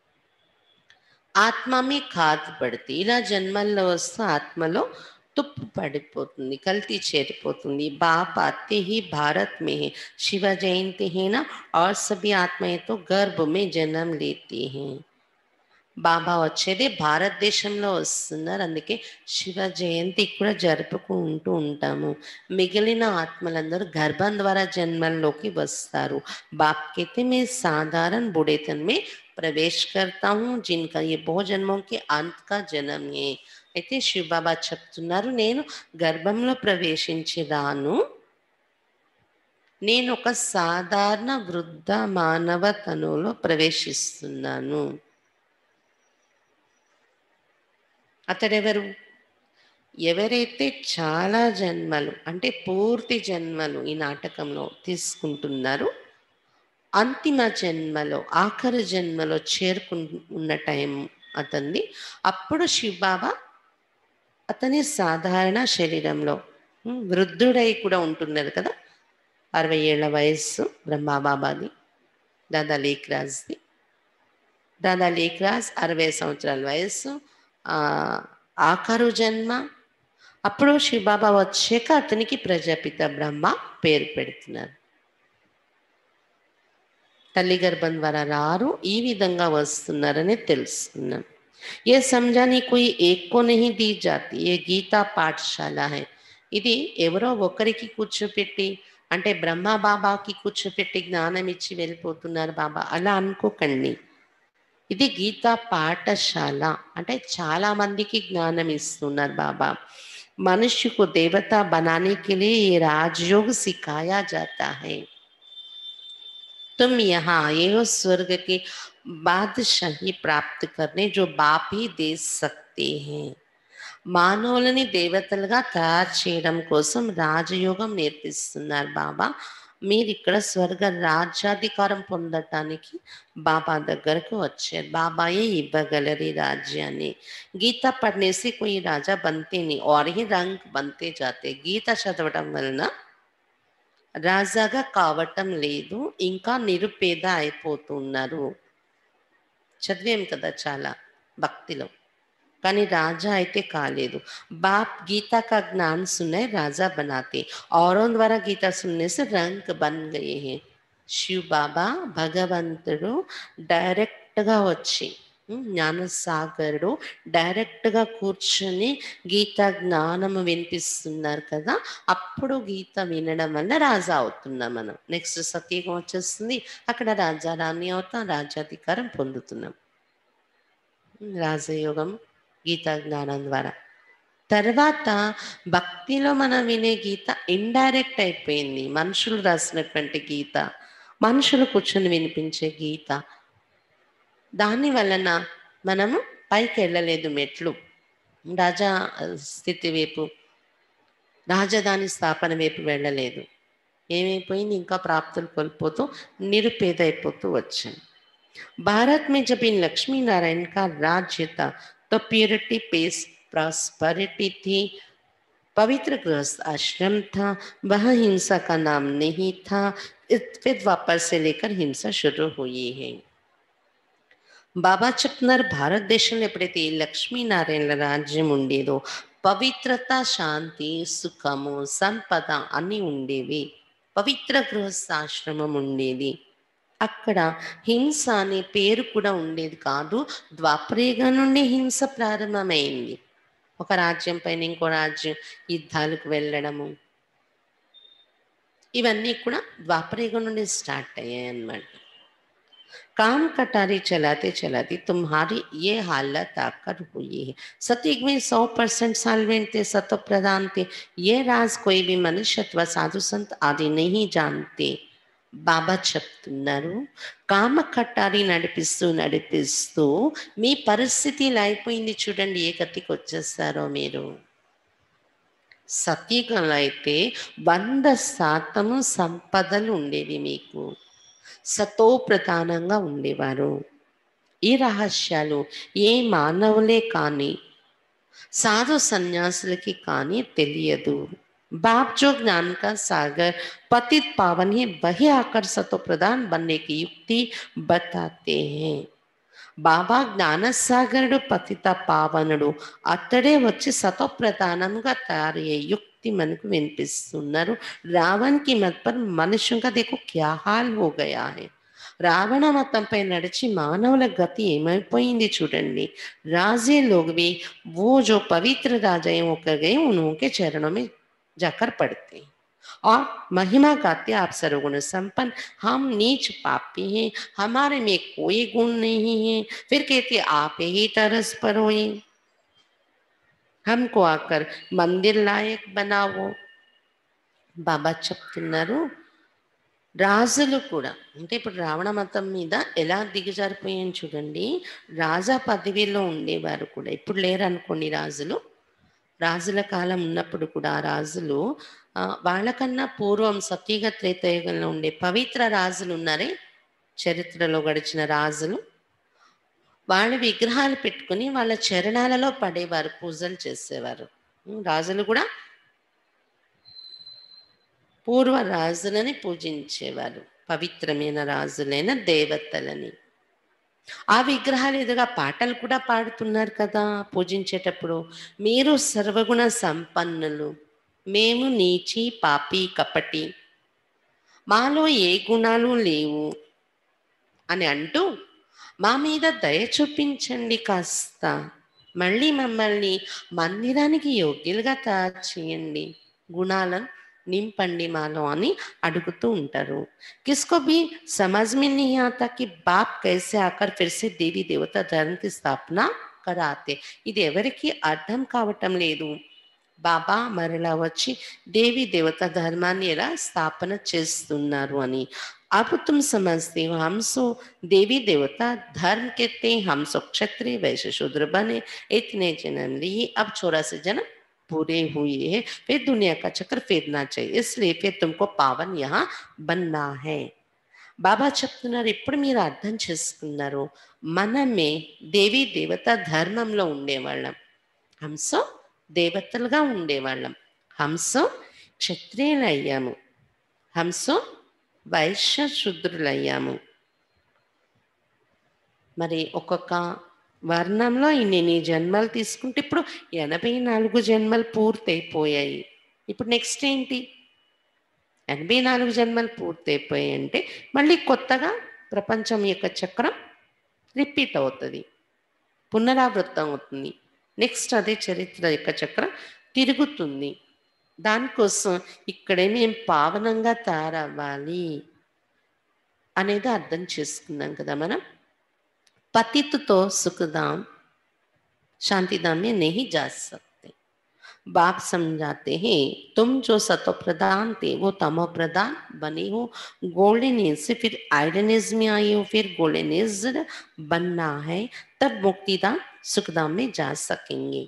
ఆత్మ మీ ఖాత్ పడితే ఇలా జన్మల్లో వస్తూ ఆత్మలో తుప్పు పడిపోతుంది కల్తీ చేరిపోతుంది बाप आते ही भारत में है शिव जयंती है ना और सभी आत्माएं तो गर्भ में जन्म लेती हैं బాబా వచ్చేది భారతదేశంలో వస్తున్నారు అందుకే శివ జయంతి కూడా జరుపుకుంటూ ఉంటాము మిగిలిన ఆత్మలందరూ గర్భం ద్వారా జన్మల్లోకి వస్తారు बाप कहते मैं साधारण बूढ़ेतन में प्रवेश करता हूँ जिनका ये बहु जन्मों के अंत का जन्म है అయితే శివబాబా చెప్తున్నారు నేను గర్భంలో ప్రవేశించి రాను నేను ఒక సాధారణ వృద్ధ మానవ తనువులో ప్రవేశిస్తున్నాను అతడెవరు ఎవరైతే చాలా జన్మలు అంటే పూర్తి జన్మలు ఈ నాటకంలో తీసుకుంటున్నారో అంతిమ జన్మలో ఆఖరి జన్మలో చేరుకు ఉన్న టైం అతన్ని అప్పుడు శివబాబా అతని సాధారణ శరీరంలో ఉమ్, వృద్ధుడై కూడా ఉంటున్నారు కదా అరవై ఏళ్ల వయస్సు బ్రహ్మాబాబాది దాదా లేఖరాజ్ది దాదా లేఖరాజ్ అరవై సంవత్సరాల వయస్సు ఆ, ఆఖరు జన్మ అప్పుడు శివబాబా వచ్చాక అతనికి ప్రజాపిత బ్రహ్మ పేరు పెడుతున్నారు తల్లి గర్భం ద్వారా రారు ఈ విధంగా వస్తున్నారని తెలుసుకున్నాం ये समझाने कोई एक को नहीं दी जाती ये గీతా పాఠశాల హై ఇది ఎవరో ఒకరికి కూర్చోపెట్టి అంటే బ్రహ్మ బాబాకి కూర్చోపెట్టి జ్ఞానం ఇచ్చి వెళ్ళిపోతున్నారు బాబా అలా అనుకోకండి ఇది గీతా పాఠశాల అంటే చాలా మందికి జ్ఞానం ఇస్తున్నారు బాబా मनुष्य को देवता बनाने के लिए ये राजयोग सिखाया जाता है तुम यहाँ आए हो स्वर्ग के बादशाही प्राप्त करने जो बाप ही दे सकते हैं మానవులని దేవతలుగా తయారు చేయడం కోసం రాజయోగం నేర్పిస్తున్నారు బాబా మీరు ఇక్కడ స్వర్గ రాజ్యాధికారం పొందటానికి బాబా దగ్గరకు వచ్చారు బాబాయే ఇవ్వగలరు ఈ రాజ్యాన్ని గీత పढ़ने से कोई राजा बनते नहीं और ही रंग बनते जाते గీత చదవడం వలన రాజాగా కావటం లేదు ఇంకా నిరుపేద అయిపోతున్నారు చదివాం కదా చాలా భక్తిలో కానీ రాజా అయితే కాలేదు बाप गीता का ज्ञान सुने राजा बनाते औरों द्वारा गीता सुनने से रंग बन गए हैं శివ్ బాబా భగవంతుడు డైరెక్ట్గా వచ్చి ఉమ్, జ్ఞానసాగరుడు డైరెక్ట్గా కూర్చొని గీత జ్ఞానము వినిపిస్తున్నారు కదా అప్పుడు గీత వినడం వల్ల రాజా అవుతున్నాం మనం నెక్స్ట్ సత్యయుగం వచ్చేస్తుంది అక్కడ రాజా రాణి అవుతాం రాజ్యాధికారం పొందుతున్నాం ఉమ్, రాజయోగం గీతా జ్ఞానం ద్వారా తర్వాత భక్తిలో మనం వినే గీత ఇండైరెక్ట్ అయిపోయింది మనుషులు రాసినటువంటి గీత మనుషులు కూర్చొని వినిపించే గీత దాని వలన మనము పైకి వెళ్ళలేదు మెట్లు రాజా స్థితి వైపు రాజధాని స్థాపన వైపు వెళ్ళలేదు ఏమైపోయింది ఇంకా ప్రాప్తులు కోల్పోతూ నిరుపేద అయిపోతూ వచ్చాను भारत में जब इन लक्ष्मी नारायण का राज्य था तो प्योरिटी पेस प्रॉस्पेरिटी थी पवित्र गृहस्थ आश्रम था वह हिंसा का नाम नहीं था इस- फिर वापस से लेकर हिंसा शुरू हुई है బాబా చెప్తున్నారు భారతదేశంలో ఎప్పుడైతే ఈ లక్ష్మీనారాయణల రాజ్యం ఉండేదో పవిత్రత శాంతి సుఖము సంపద అన్నీ ఉండేవి పవిత్ర గృహస్థాశ్రమం ఉండేది అక్కడ హింస అనే పేరు కూడా ఉండేది కాదు ద్వాపరేగా నుండి హింస ప్రారంభమైంది ఒక రాజ్యం పైన ఇంకో రాజ్యం యుద్ధాలకు వెళ్ళడము ఇవన్నీ కూడా ద్వాపరేగం నుండి స్టార్ట్ అయ్యాయి అన్నమాట काम कटारी चलाते चलाते तुम्हारी ये हालत आकर हुई है सतयुग में सौ परसेंट सालवेंट थे सतो प्रधान थे ये राज कोई भी मनुष्य अथवा साधु संत आदि नहीं जानते బాబా చెప్తున్నారు కామ కట్టారి నడిపిస్తూ నడిపిస్తూ మీ పరిస్థితి ఇలా అయిపోయింది చూడండి ఏ గతికి వచ్చేస్తారో మీరు సతీగంలో అయితే వంద శాతము సంపదలు ఉండేవి మీకు సతో ప్రధానంగా ఉండేవారు ఈ రహస్యాలు ఏ మానవులే కానీ సాధు సన్యాసులకి కానీ తెలియదు बाप जो ज्ञान का सागर पतित पावन है वही आकर सतो प्रधान बनने की युक्ति बताते हैं బాబా జ్ఞానసాగరుడు పతిత పావనుడు అతడే వచ్చి సతో ప్రధానంగా తయారయ్యే యుక్తి మనకు వినిపిస్తున్నారు రావణ్ కి మత్ పర్ మనుషుగా దేకు క్యా హాల్ హో గయా హై రావణ మతంపై నడిచి మానవుల గతి ఏమైపోయింది చూడండి రాజే లోग भी वो जो पवित्र राजाएं होकर गए उनके चरणों में जाकर पड़ते हैं और महिमा गाते आप सर्वगुण संपन्न हम नीच पापी हैं हमारे में कोई गुण नहीं है फिर कहते आप ही तरस पर होए हमको आकर मंदिर लायक बनाओ బాబా చెప్తున్నారు రాజులు కూడా అంటే ఇప్పుడు రావణ మతం మీద ఎలా దిగజారిపోయాను చూడండి రాజా పదవిలో ఉండేవారు కూడా ఇప్పుడు లేరు అనుకోండి రాజులు రాజుల కాలం ఉన్నప్పుడు కూడా ఆ రాజులు ఆ, వాళ్ళకన్నా పూర్వం సతీగ త్రేతయుగంలో ఉండే పవిత్ర రాజులు ఉన్నారే చరిత్రలో గడిచిన రాజులు వాళ్ళ విగ్రహాలు పెట్టుకుని వాళ్ళ చరణాలలో పడేవారు పూజలు చేసేవారు ఉం, రాజులు కూడా పూర్వ రాజులని పూజించేవారు పవిత్రమైన రాజులైన దేవతలని ఆ విగ్రహాలు ఎదుగా పాటలు కూడా పాడుతున్నారు కదా పూజించేటప్పుడు మీరు సర్వగుణ సంపన్నులు మేము నీచి పాపి కపటి మాలో ఏ గుణాలు లేవు అని అంటూ మా మీద దయ చూపించండి కాస్త మళ్ళీ మమ్మల్ని మందిరానికి యోగ్యులుగా తయారు చేయండి గుణాలను నింపండి మాలో అని అడుగుతూ ఉంటారు किसको भी समझ में नहीं आता कि बाप कैसे आकर फिर से देवी देवता धर्म की स्थापना कराते ఇది ఎవరికి అర్థం కావటం లేదు బాబా మరలా వచ్చి దేవి దేవత ధర్మాన్ని ఎలా స్థాపన చేస్తున్నారు అని अब तुम समझते हो हम सो देवी देवता धर्म कहते हैं हम सो क्षत्रिय वैश्य शूद्र बने इतने जन्म लिए अब चौरासी जन्म पूरे हुए हैं फिर दुनिया का चक्कर फेरना चाहिए इसलिए फिर तुमको पावन यहाँ बनना है బాబా చెప్తున్నారు ఇప్పుడు మీరు అర్థం చేసుకున్నారు మనమే దేవి దేవత ధర్మంలో ఉండేవాళ్ళం హంసం దేవతలుగా ఉండేవాళ్ళం హంసం క్షత్రియులు అయ్యాము హంసం వైశ్య శుద్రులయ్యాము మరి ఒక్కొక్క వర్ణంలో ఇన్ని జన్మలు తీసుకుంటే ఇప్పుడు ఎనభై నాలుగు జన్మలు పూర్తయిపోయాయి ఇప్పుడు నెక్స్ట్ ఏంటి ఎనభై నాలుగు జన్మలు పూర్తయిపోయాయి అంటే మళ్ళీ కొత్తగా ప్రపంచం యొక్క చక్రం రిపీట్ అవుతుంది పునరావృతం అవుతుంది నెక్స్ట్ అదే చరిత్ర యొక్క చక్రం తిరుగుతుంది దానికోసం ఇక్కడే మేము పావనంగా తయారవ్వాలి అనేది అర్థం చేసుకున్నాం కదా మనం पतित सुखधाम शांतिधाम में नहीं जा सकते बाप समझाते हैं तुम जो सतो प्रधान थे वो तमो प्रधान बने हो गोल्डन एज से फिर आयरन एज में आए हो फिर गोल्डन एज बनना है तब मुक्तिधाम सुखधाम में जा सकेंगे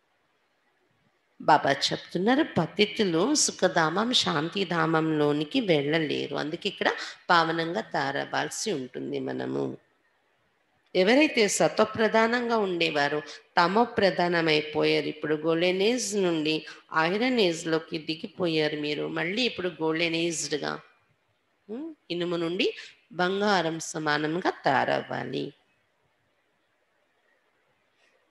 బాబా చెప్తున్నారు పతితులు సుఖధామం శాంతిధామంలోనికి వెళ్ళలేరు అందుకే ఇక్కడ పావనంగా తారవాల్సి ఉంటుంది మనము ఎవరైతే సత్వప్రధానంగా ఉండేవారో తమ ప్రధానమైపోయారు ఇప్పుడు గోల్డెన్ ఏజ్ నుండి ఐరన్ ఏజ్లోకి దిగిపోయారు మీరు మళ్ళీ ఇప్పుడు గోల్డెన్ ఏజ్డ్గా ఇనుము నుండి బంగారం సమానంగా తయారవ్వాలి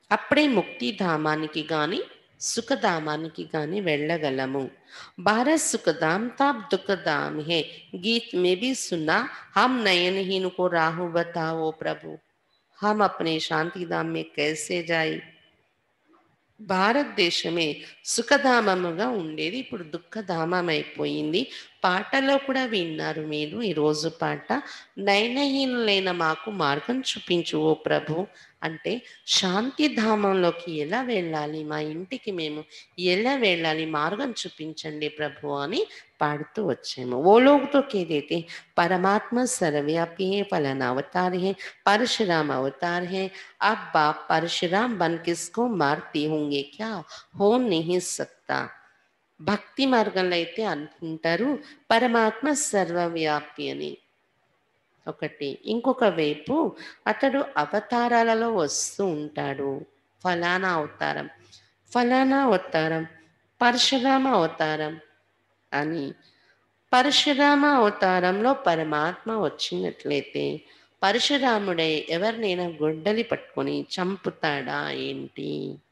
అప్పుడే ముక్తిధామానికి గాని సుఖధామానికి గాని వెళ్ళగలము భారత్ సుఖధాम ताप दुखधाम है गीत में भी सुना हम नयनहीन को राहु बताओ प्रभु हम अपने शांति धाम में कैसे जाए భారతదేశమే సుఖధామముగా ఉండేది ఇప్పుడు దుఃఖధామం అయిపోయింది పాటలో కూడా విన్నారు మీరు ఈరోజు పాట నయనహీనులైన మాకు మార్గం చూపించు ఓ ప్రభు అంటే శాంతి ధామంలోకి ఎలా వెళ్ళాలి మా ఇంటికి మేము ఎలా వెళ్ళాలి మార్గం చూపించండి ప్రభు అని పాడుతూ వచ్చాము ఓ लोग तो कह देते परमात्मा सर्वव्यापी है फलाना अवतार है परशुराम अवतार है अब बाप परशुराम बन किसको मारते होंगे क्या हो नहीं सकता భక్తి మార్గంలో అయితే అనుకుంటారు పరమాత్మ సర్వవ్యాపి అని ఒకటి ఇంకొక వైపు అతడు అవతారాలలో వస్తూ ఉంటాడు ఫలానా అవతారం ఫలానా అవతారం పరశురామ అవతారం అని పరశురామ అవతారంలో పరమాత్మ వచ్చినట్లయితే పరశురాముడై ఎవరినైనా గొడ్డలి పట్టుకొని చంపుతాడా ఏంటి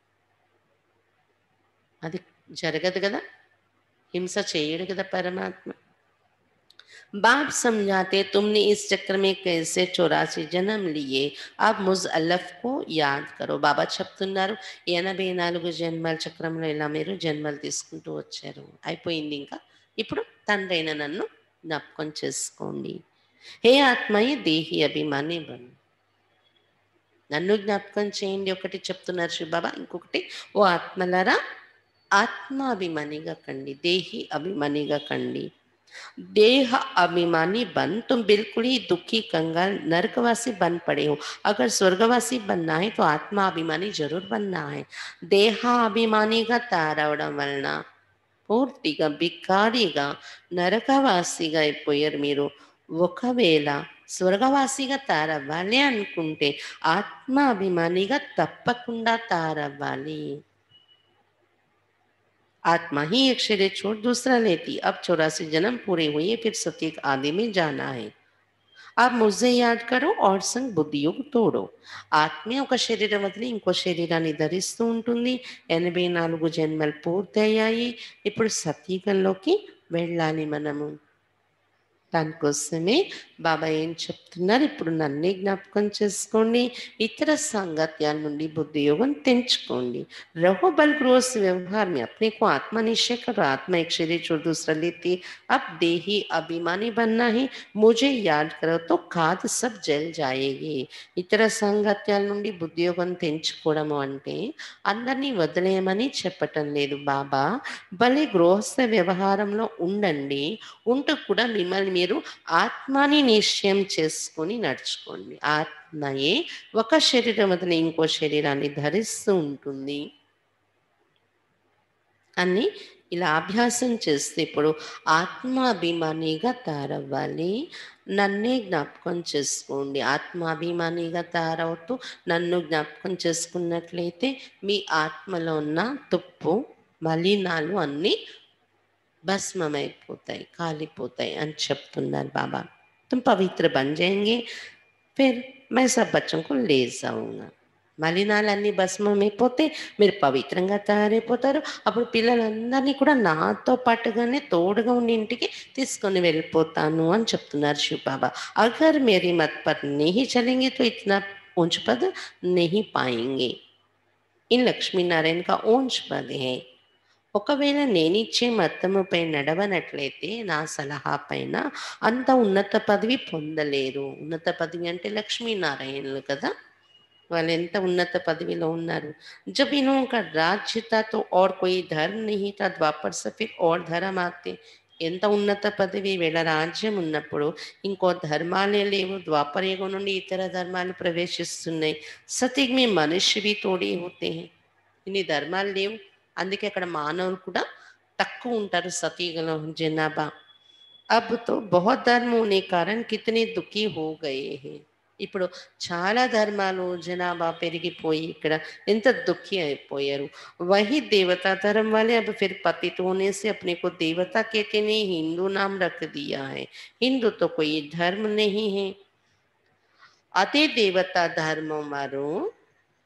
అది జరగదు కదా హింస చేయడు కదా పరమాత్మ बाप समझाते तुमने इस चक्र में कैसे चौरासी जन्म लिए अब ముజల్లఫ్ को యాద్ కరో బాబా చెప్తున్నారు ఎనభై నాలుగు జన్మల చక్రంలో ఇలా మీరు జన్మలు తీసుకుంటూ వచ్చారు అయిపోయింది ఇంకా ఇప్పుడు తండ్రి అయిన నన్ను జ్ఞాపకం చేసుకోండి హే ఆత్మయే దేహి అభిమాని బను నన్ను జ్ఞాపకం చేయండి ఒకటి చెప్తున్నారు శివబాబా ఇంకొకటి ఓ ఆత్మలరా ఆత్మాభిమానిగా కండి దేహి అభిమానిగా కండి देह अभिमानी बन तुम बिल्कुल ही दुखी कंगाल नरकवासी बन पड़े हो अगर स्वर्गवासी बनना है तो आत्मा अभिमानी जरूर बनना है దేహాభిమానిగా తారవడం వలన పూర్తిగా బిక్కారిగా నరకవాసిగా అయిపోయారు మీరు ఒకవేళ స్వర్గవాసిగా తారవ్వాలి అనుకుంటే ఆత్మ అభిమానిగా తప్పకుండా తారవ్వాలి आत्मा ही एक शरीर छोड़ दूसरा लेती अब चौरासी जन्म पूरे हुए फिर सत्यक आदि में जाना है अब मुझे याद करो और సంగ్ బుద్ధియోగ తోడో ఆత్మే ఒక శరీరం వదిలి ఇంకో శరీరాన్ని ధరిస్తూ ఉంటుంది ఎనభై నాలుగు జన్మలు పూర్తయ్యాయి ఇప్పుడు సతీగంలోకి వెళ్ళాలి మనము దానికోసమే బాబా ఏం చెప్తున్నారు ఇప్పుడు నన్నే జ్ఞాపకం చేసుకోండి ఇతర సాంగత్యాల నుండి బుద్ధి యోగం తెంచుకోండి रहो बल ग्रोस व्यवहार में अपने को आत्मा निश्चय करो आत्मा एक शरीर छोड़ दूसरा लेती अब देही अभिमानी बनना है मुझे याद करो तो खाद सब जल जाएगी ఇతర సాంగత్యాల నుండి బుద్ధియోగం తెంచుకోవడము అంటే అందరినీ వదిలేయమని చెప్పటం లేదు బాబా భలే గృహస్థ వ్యవహారంలో ఉండండి ఉంటూ కూడా మిమ్మల్ని మీరు ఆత్మాని నిశ్చయం చేసుకొని నడుచుకోండి ఆత్మయే ఒక శరీరం వదిలి ఇంకో శరీరాన్ని ధరిస్తూ ఉంటుంది అని ఇలా అభ్యాసం చేస్తే ఇప్పుడు ఆత్మాభిమానిగా తయారవ్వాలి నన్నే జ్ఞాపకం చేసుకోండి ఆత్మాభిమానిగా తయారవుతూ నన్ను జ్ఞాపకం చేసుకున్నట్లయితే మీ ఆత్మలో ఉన్న తుప్పు మలినాలు అన్నీ భస్మమైపోతాయి కాలిపోతాయి అని చెప్తున్నారు బాబా तुम पवित्र बन जाएंगे फिर मैं सब बच्चों को ले जाऊंगा మలినాలన్నీ భస్మమైపోతే మీరు పవిత్రంగా తయారైపోతారు అప్పుడు పిల్లలందరినీ కూడా నాతో పాటుగానే తోడుగా ఉండి ఇంటికి తీసుకొని వెళ్ళిపోతాను అని చెప్తున్నారు శివ బాబా అగర్ మేరీ మత్ పర్ नहीं चलेंगे तो इतना ऊंच पद नहीं पाएंगे इन లక్ష్మీ నారాయణ का ऊंच पद है ఒకవేళ నేనిచ్చే మతముపై నడవనట్లయితే నా సలహా పైన అంత ఉన్నత పదవి పొందలేరు ఉన్నత పదవి అంటే లక్ష్మీనారాయణులు కదా వాళ్ళు ఎంత ఉన్నత పదవిలో ఉన్నారు जब इन्हों का राज्य था तो और कोई धर्म नहीं था द्वापर से फिर और धर्म आते ఎంత ఉన్నత పదవి వీళ్ళ రాజ్యం ఉన్నప్పుడు ఇంకో ధర్మాలే లేవు ద్వాపరయుగం నుండి ఇతర ధర్మాలు ప్రవేశిస్తున్నాయి సతికి మీ మనుష్యవి తోడే హోతే హై. ఇన్ని ధర్మాలు లేవు అందుకే అక్కడ మానవులు కూడా తక్కువ ఉంటారు సతీగలో జనాభా అబ్ తో బహుత్ ధర్మ होने कारण कितने दुखी हो गए हैं ఇప్పుడు చాలా ధర్మాలు జనాభా పెరిగిపోయి ఇక్కడ ఎంత దుఃఖి అయిపోయారు वही देवता धर्म वाले अब फिर पतित होने से अपने को देवता कहते नहीं हिंदू नाम रख दिया है हिंदू तो कोई धर्म नहीं है అదే దేవతా ధర్మం వారు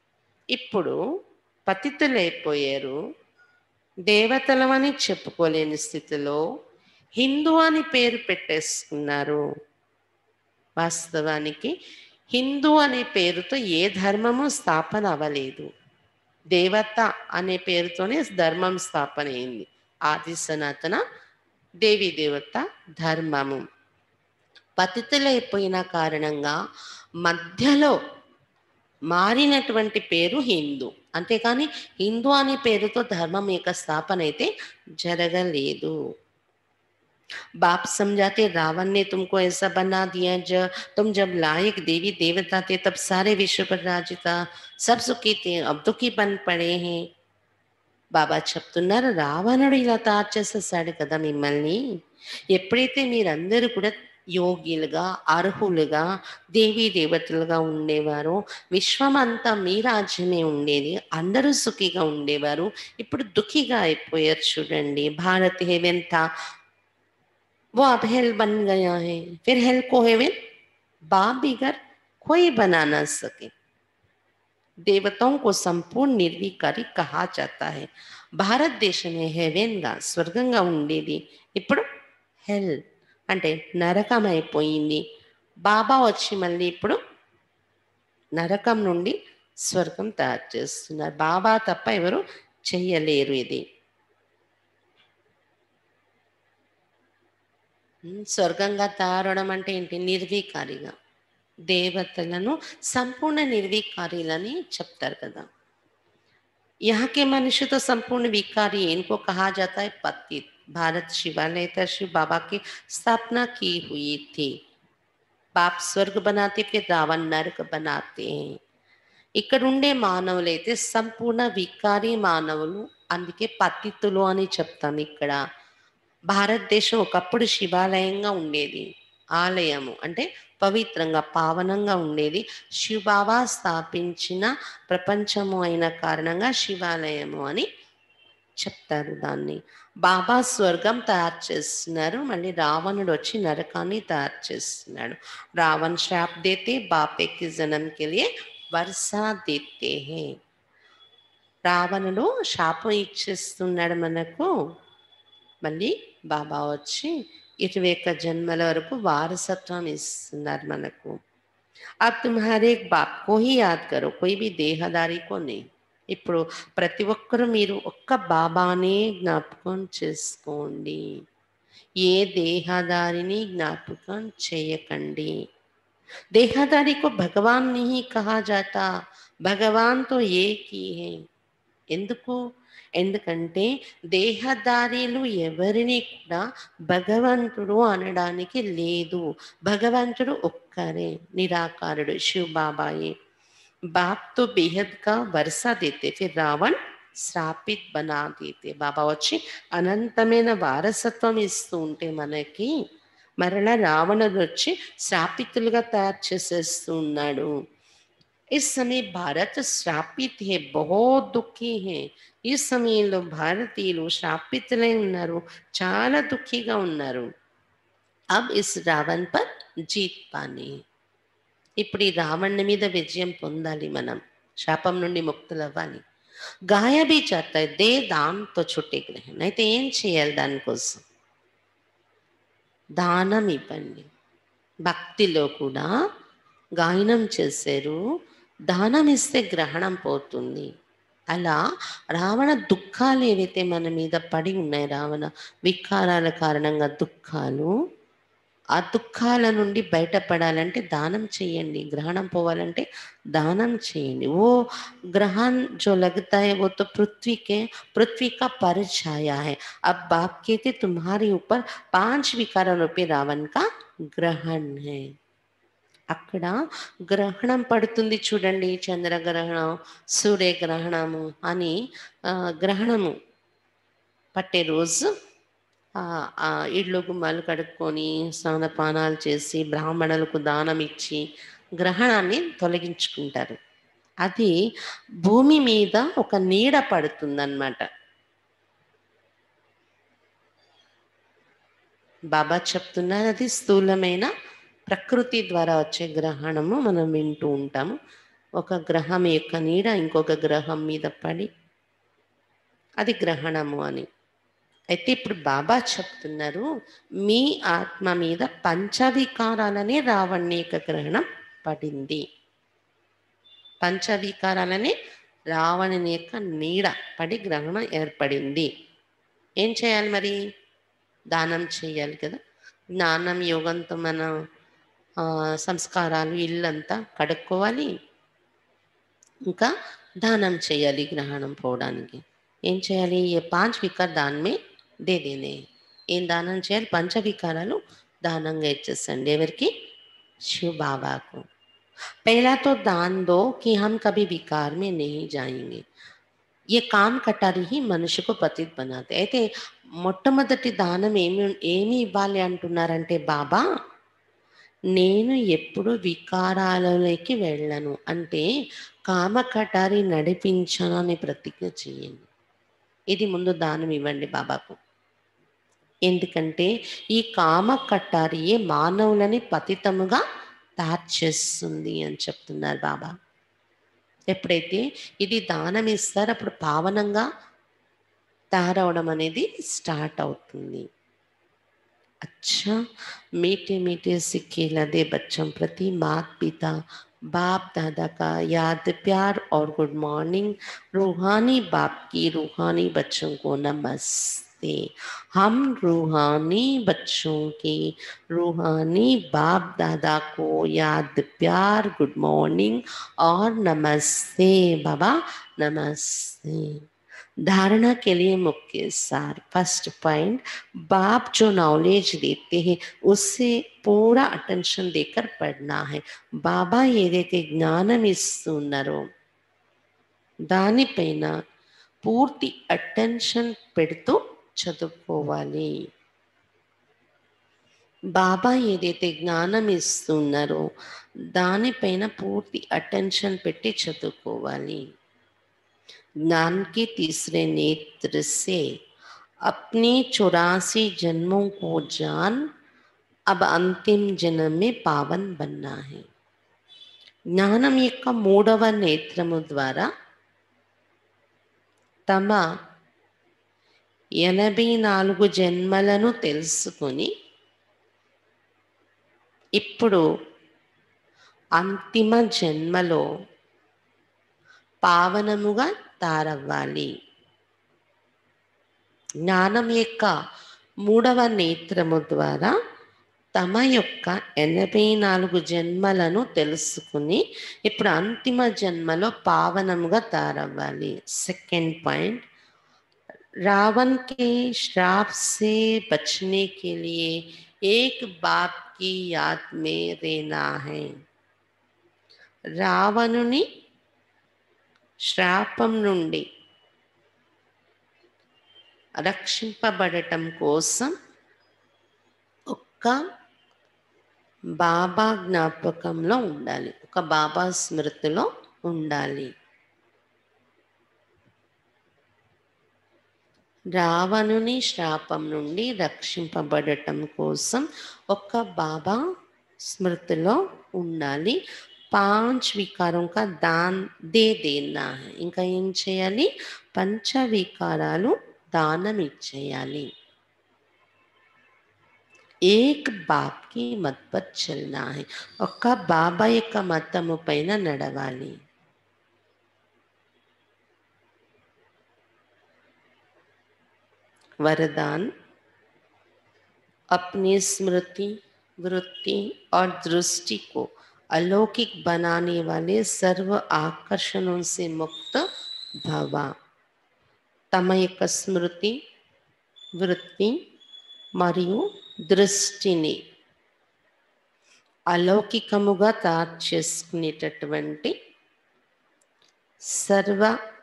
ఇప్పుడు పతితులైపోయారు దేవతలమని చెప్పుకోలేని స్థితిలో హిందూ అని పేరు పెట్టేసుకున్నారు వాస్తవానికి హిందూ అనే పేరుతో ఏ ధర్మము స్థాపన అవ్వలేదు దేవత అనే పేరుతోనే ధర్మం స్థాపన అయింది ఆది సనాతన దేవి దేవత ధర్మము పతితులైపోయిన కారణంగా మధ్యలో మారినటువంటి పేరు హిందూ అంతేకాని హిందూ అనే పేరుతో ధర్మం యొక్క స్థాపన అయితే జరగలేదు बाप समझाते रावण ने तुमको ऐसा बना दिया जब तुम जब लायक देवी देवता थे तब सारे विश्व पर राज्य था सब सुखी थे अब दुखी बन पड़े हैं బాబా చెప్తున్నారు రావణుడు ఇలా తయారు చేసేసాడు కదా మిమ్మల్ని ఎప్పుడైతే మీరందరూ కూడా యోగిలుగా అర్హులుగా దేవీ దేవతలుగా ఉండేవారో విశ్వం అంతా మీ రాజ్యమే ఉండేది అందరూ సుఖిగా ఉండేవారు ఇప్పుడు దుఃఖిగా అయిపోయారు చూడండి భారత్ హెవెన్ థా वो अब हेल बन गया है फिर हेल को हेवन बाप बिगर कोई बना ना सके దేవతోं को సంపూర్ణ నిర్వీకారి కహా జాతా హై భారతదేశమే హెవెన్గా స్వర్గంగా ఉండేది ఇప్పుడు హెల్ అంటే నరకం అయిపోయింది బాబా వచ్చి మళ్ళీ ఇప్పుడు నరకం నుండి స్వర్గం తయారు చేస్తున్నారు బాబా తప్ప ఎవరు చెయ్యలేరు ఇది ఉమ్, స్వర్గంగా తయారవడం అంటే ఏంటి నిర్వీకారిగా దేవతలను సంపూర్ణ నిర్వీకారిలని చెప్తారు కదా यहाँ के मनुष्य तो संपूर्ण विकारी है इनको कहा जाता है पतित भारत शिवालय था शिव बाबा की स्थापना की हुई थी बाप स्वर्ग बनाते फिर रावण नरक बनाते हैं ఇక్కడ ఉండే మానవులైతే సంపూర్ణ వికారి మానవులు అందుకే పతితులు అని చెప్తాం ఇక్కడ భారతదేశం ఒకప్పుడు శివాలయంగా ఉండేది ఆలయము అంటే పవిత్రంగా పావనంగా ఉండేది శివబాబా స్థాపించిన ప్రపంచము అయిన కారణంగా శివాలయము అని చెప్తారు దాన్ని బాబా స్వర్గం తయారు చేస్తున్నారు మళ్ళీ రావణుడు వచ్చి నరకాన్ని తయారు చేస్తున్నాడు రావణ్ శాప్ దేతే బాపే కి జనం కే లియే వర్షా దేతే హే రావణుడు శాపం ఇచ్చేస్తున్నాడు మనకు మళ్ళీ బాబా వచ్చి ఇరవై ఒక్క జన్మల వరకు వారసత్వం ఇస్తున్నారు మనకు अब तुम्हारे एक बाप को ही याद करो कोई भी దేహదారి को नहीं ఇప్పుడు ప్రతి ఒక్కరూ మీరు ఒక్క బాబానే జ్ఞాపకం చేసుకోండి ఏ దేహదారిని జ్ఞాపకం చేయకండి देहादारी को भगवान नहीं कहा जाता భగవాన్ తో ఏకీ హే ఎందుకు ఎందుకంటే దేహదారీలు ఎవరిని కూడా భగవంతుడు అనడానికి లేదు భగవంతుడు ఒక్కరే నిరాకారుడు శివ్ బాబాయే बाप तो बेहद का वर्षा देते फिर रावण శ్రాపిత్ బనా దేతే బాబా వచ్చి అనంతమైన వారసత్వం ఇస్తూ ఉంటే మనకి మరలా రావణుడు వచ్చి శ్రాపితులుగా తయారు చేసేస్తూ ఉన్నాడు इस समय भारत श्रापित है बहुत दुखी है ఈ సమయంలో భారతీయులు శ్రాపితులై ఉన్నారు చాలా దుఃఖిగా ఉన్నారు అబ్ ఇస్ రావణ్ పర్ జీత్ పాని ఇప్పుడు ఈ రావణ్ మీద విజయం పొందాలి మనం శాపం నుండి ముక్తులవ్వాలి గాయబీ చేత దే దాంతో చుట్టే గ్రహం అయితే ఏం చేయాలి దానికోసం దానం ఇవ్వండి భక్తిలో కూడా గాయనం చేశారు దానం ఇస్తే గ్రహణం పోతుంది అలా రావణ దుఃఖాలు ఏవైతే మన మీద పడి ఉన్నాయి రావణ వికారాల కారణంగా దుఃఖాలు ఆ దుఃఖాల నుండి బయటపడాలంటే దానం చేయండి గ్రహణం పోవాలంటే దానం చేయండి ఓ ग्रहण जो लगता है वो तो पृथ्वी के पृथ्वी का पर छाया है अब बाप कहते तुम्हारे ऊपर पांच विकार रूपी रावण का ग्रहण है అక్కడ గ్రహణం పడుతుంది చూడండి చంద్రగ్రహణం సూర్యగ్రహణము అని ఆ, గ్రహణము పట్టే రోజు ఆ, ఆ ఇళ్ళు గుమ్మాలు కడుక్కొని స్నానపానాలు చేసి బ్రాహ్మణులకు దానం ఇచ్చి గ్రహణాన్ని తొలగించుకుంటారు అది భూమి మీద ఒక నీడ పడుతుందన్నమాట బాబా చెప్తున్నారు అది స్థూలమైన ప్రకృతి ద్వారా వచ్చే గ్రహణము మనం వింటూ ఉంటాము ఒక గ్రహం యొక్క నీడ ఇంకొక గ్రహం మీద పడి అది గ్రహణము అని అయితే ఇప్పుడు బాబా చెప్తున్నారు మీ ఆత్మ మీద పంచవికారాలనే రావణ్యక గ్రహణం పడింది పంచవికారాలనే రావణుని యొక్క నీడ పడి గ్రహణం ఏర్పడింది ఏం చేయాలి మరి దానం చేయాలి కదా జ్ఞానం యోగంతో మన ఆ, సంస్కారాలు ఇల్లంతా కడుక్కోవాలి ఇంకా దానం చేయాలి గ్రహణం పోవడానికి ఏం చేయాలి ఏ పాంచ్ వికార్ దాన్ మే దే దేనే ఏం దానం చేయాలి పంచవికారాలు దానంగా ఇచ్చేసండి ఎవరికి शिव बाबा को पहला तो दान दो कि हम कभी विकार में नहीं जाएंगे ये కామ్ కటారి హి మనుషుకు పతిత్ బనాతే అయితే మొట్టమొదటి దానం ఏమి ఏమి ఇవ్వాలి అంటున్నారంటే బాబా నేను ఎప్పుడు వికారాలలోకి వెళ్ళను అంటే కామ కటారి నడిపించను అని ప్రతిజ్ఞ చేయండి ఇది ముందు దానం ఇవ్వండి బాబాకు ఎందుకంటే ఈ కామ కట్టారియే మానవులని పతితముగా తయారు చేస్తుంది అని చెప్తున్నారు బాబా ఎప్పుడైతే ఇది దానం ఇస్తారో అప్పుడు పావనంగా తయారవడం అనేది స్టార్ట్ అవుతుంది अच्छा मीठे मीठे सिक्के लदे बच्चों प्रति माता पिता बाप दादा का याद प्यार और गुड मॉर्निंग रूहानी बाप की रूहानी बच्चों को नमस्ते हम रूहानी बच्चों के रूहानी बाप दादा को याद प्यार गुड मॉर्निंग और नमस्ते बाबा नमस्ते धारणा के लिए मुख्य सार फर्स्ट पॉइंट बाप जो नॉलेज देते हैं उससे पूरा अटेंशन देकर पढ़ना है బాబా ఏదైతే జ్ఞానం ఇస్తున్నారో దానిపైన పూర్తి అటెన్షన్ పెడుతూ చదువుకోవాలి బాబా ఏదైతే జ్ఞానం ఇస్తున్నారో దానిపైన పూర్తి అటెన్షన్ పెట్టి చదువుకోవాలి ज्ञान के तीसरे नेत्र से अपने चौरासी जन्मों को जान अब अंतिम जन्म में पावन बनना है జ్ఞానం యొక్క మూడవ నేత్రము ద్వారా తమ ఎనభై నాలుగు జన్మలను తెలుసుకొని ఇప్పుడు అంతిమ జన్మలో పావనముగా తారవ్వాలి జ్ఞానం యొక్క మూడవ నేత్రము ద్వారా తమ యొక్క ఎనభై నాలుగు జన్మలను తెలుసుకుని ఇప్పుడు అంతిమ జన్మలో పావనముగా తారవ్వాలి సెకండ్ పాయింట్ रावण के श्राप से बचने के लिए एक बाप की याद में रहना है రావణుని శ్రాపం నుండి రక్షింపబడటం కోసం ఒక్క బాబా జ్ఞాపకంలో ఉండాలి ఒక బాబా స్మృతిలో ఉండాలి రావణుని శ్రాపం నుండి రక్షింపబడటం కోసం ఒక్క బాబా స్మృతిలో ఉండాలి పాంచ్ వికారం కా దాన్ దే దేనా హై. ఇంకా ఏం చేయాలి పంచ వికారాలు దానం ఇచ్చేయాలి ఏక్ బాప్ కి మత్ పర్ చల్నా హై ఒక్క బాబా యొక్క మతము పైన నడవాలి वरदान अपनी स्मृति वृत्ति और दृष्टि को अलौकिक बनाने वाले सर्व आकर्षणों से मुक्त भवा తమ యొక్క స్మృతి వృత్తి మరియు దృష్టిని అలౌకికముగా తయారు చేసుకునేటటువంటి సర్వ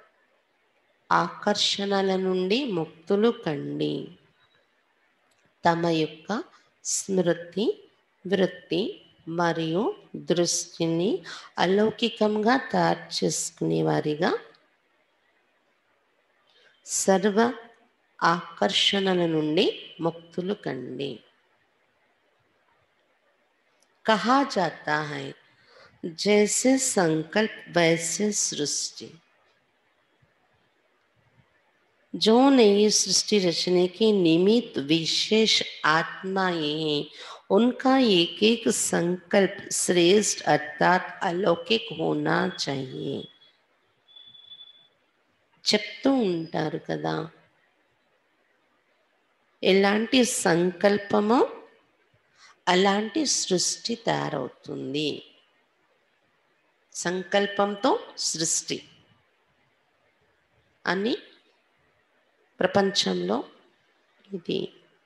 ఆకర్షణల నుండి ముక్తులు కండి తమ యొక్క స్మృతి వృత్తి మరియు దృష్టిని అలౌకికంగా తయారు చేసుకునే వారిగా సర్వ ఆకర్షణల నుండి ముక్తులు కండి कहा जाता है जैसे संकल्प वैसे सृष्टि जो नई सृष्टि रचने के निमित्त विशेष आत्माएं हैं उनका एक एक संकल्प श्रेष्ठ अर्थात अलौकिक होना चाहिए చెప్తూ ఉంటారు కదా ఎలాంటి సంకల్పమో అలాంటి సృష్టి తయారవుతుంది సంకల్పంతో సృష్టి అని ప్రపంచంలో ఇది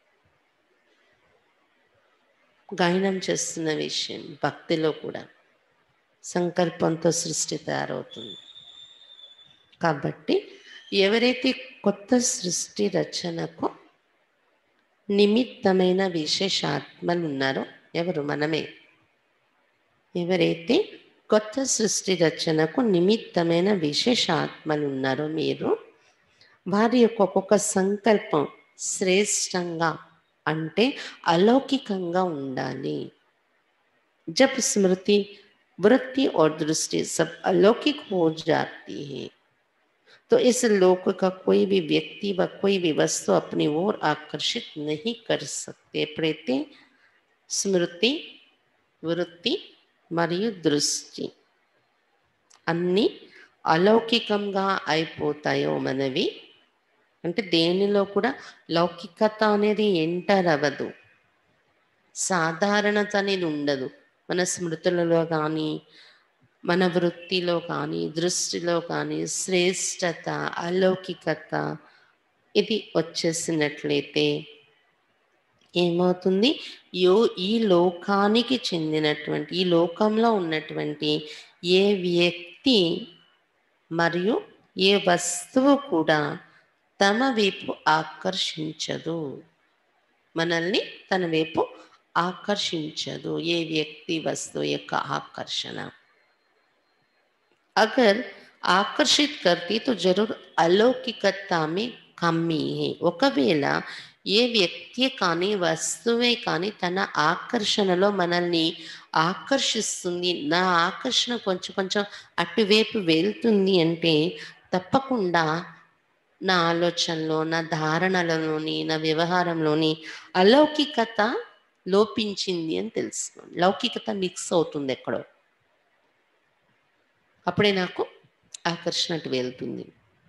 గాయనం చేస్తున్న విషయం భక్తిలో కూడా సంకల్పంతో సృష్టి తయారవుతుంది కాబట్టి ఎవరైతే కొత్త సృష్టి రచనకు నిమిత్తమైన విశేష ఆత్మలు ఉన్నారో ఎవరు మనమే ఎవరైతే కొత్త సృష్టి రచనకు నిమిత్తమైన విశేష ఆత్మలు ఉన్నారో మీరు వారి యొక్క ఒక్కొక్క సంకల్పం శ్రేష్టంగా అంటే అలౌకికంగా ఉండాలి జబ్ స్మృతి वृत्ति और दृष्टि सब अलौकिक हो जाती है तो इस लोक का कोई भी व्यक्ति व कोई भी वस्तु अपनी ओर आकर्षित नहीं कर सकते प्रेते స్మృతి వృత్తి మరియు దృష్టి అన్నీ అలౌకికంగా అయిపోతాయో మనవి అంటే దేనిలో కూడా లౌకికత అనేది ఎంటర్ అవ్వదు సాధారణత అనేది ఉండదు మన స్మృతులలో కానీ మన వృత్తిలో కానీ దృష్టిలో కానీ శ్రేష్టత అలౌకికత ఇది వచ్చేసినట్లయితే ఏమవుతుంది యో ఈ లోకానికి చెందినటువంటి ఈ లోకంలో ఉన్నటువంటి ఏ వ్యక్తి మరియు ఏ వస్తువు కూడా తమ వైపు ఆకర్షించదు మనల్ని తన వైపు ఆకర్షించదు ఏ వ్యక్తి వస్తువు యొక్క ఆకర్షణ अगर ఆకర్షిత్ करती तो जरूर अलौकिकता में కమ్మి ఒకవేళ ఏ వ్యక్తి కానీ వస్తువే కానీ తన ఆకర్షణలో మనల్ని ఆకర్షిస్తుంది నా ఆకర్షణ కొంచెం కొంచెం అటువైపు వెళ్తుంది అంటే తప్పకుండా నా ఆలోచనలో నా ధారణలలోని నా వ్యవహారంలోని అలౌకికత లోపించింది అని తెలుసుకోండి లౌకికత మిక్స్ అవుతుంది ఎక్కడో అప్పుడే నాకు ఆకర్షణ అటు వెళ్తుంది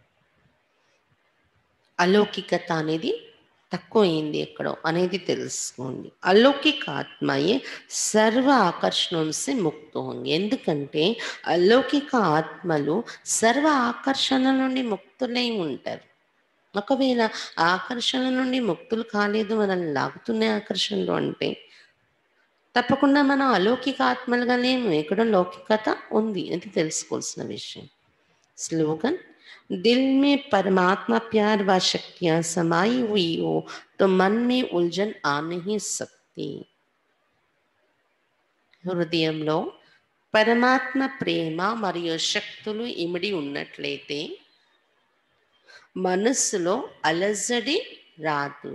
అలౌకికత అనేది తక్కువైంది ఎక్కడో అనేది తెలుసుకోండి అలౌకిక ఆత్మయే సర్వ ఆకర్షణంసి ముక్త హోంగి ఎందుకంటే అలౌకిక ఆత్మలు సర్వ ఆకర్షణ నుండి ముక్తులై ఉంటారు ఒకవేళ ఆకర్షణ నుండి ముక్తులు కాలేదు మనల్ని లాగుతున్నాయి ఆకర్షణలు అంటే తప్పకుండా మనం అలౌకిక ఆత్మలుగా లేము ఎక్కడో లౌకికత ఉంది అది తెలుసుకోవాల్సిన విషయం स्लोगन दिल में परमात्मा प्यार व शक्तियां समाई हुई हो तो मन में उलझन आ नहीं सकती హృదయంలో పరమాత్మ ప్రేమ మరియు శక్తులు ఇమిడి ఉన్నట్లయితే మనస్సులో అలజడి రాదు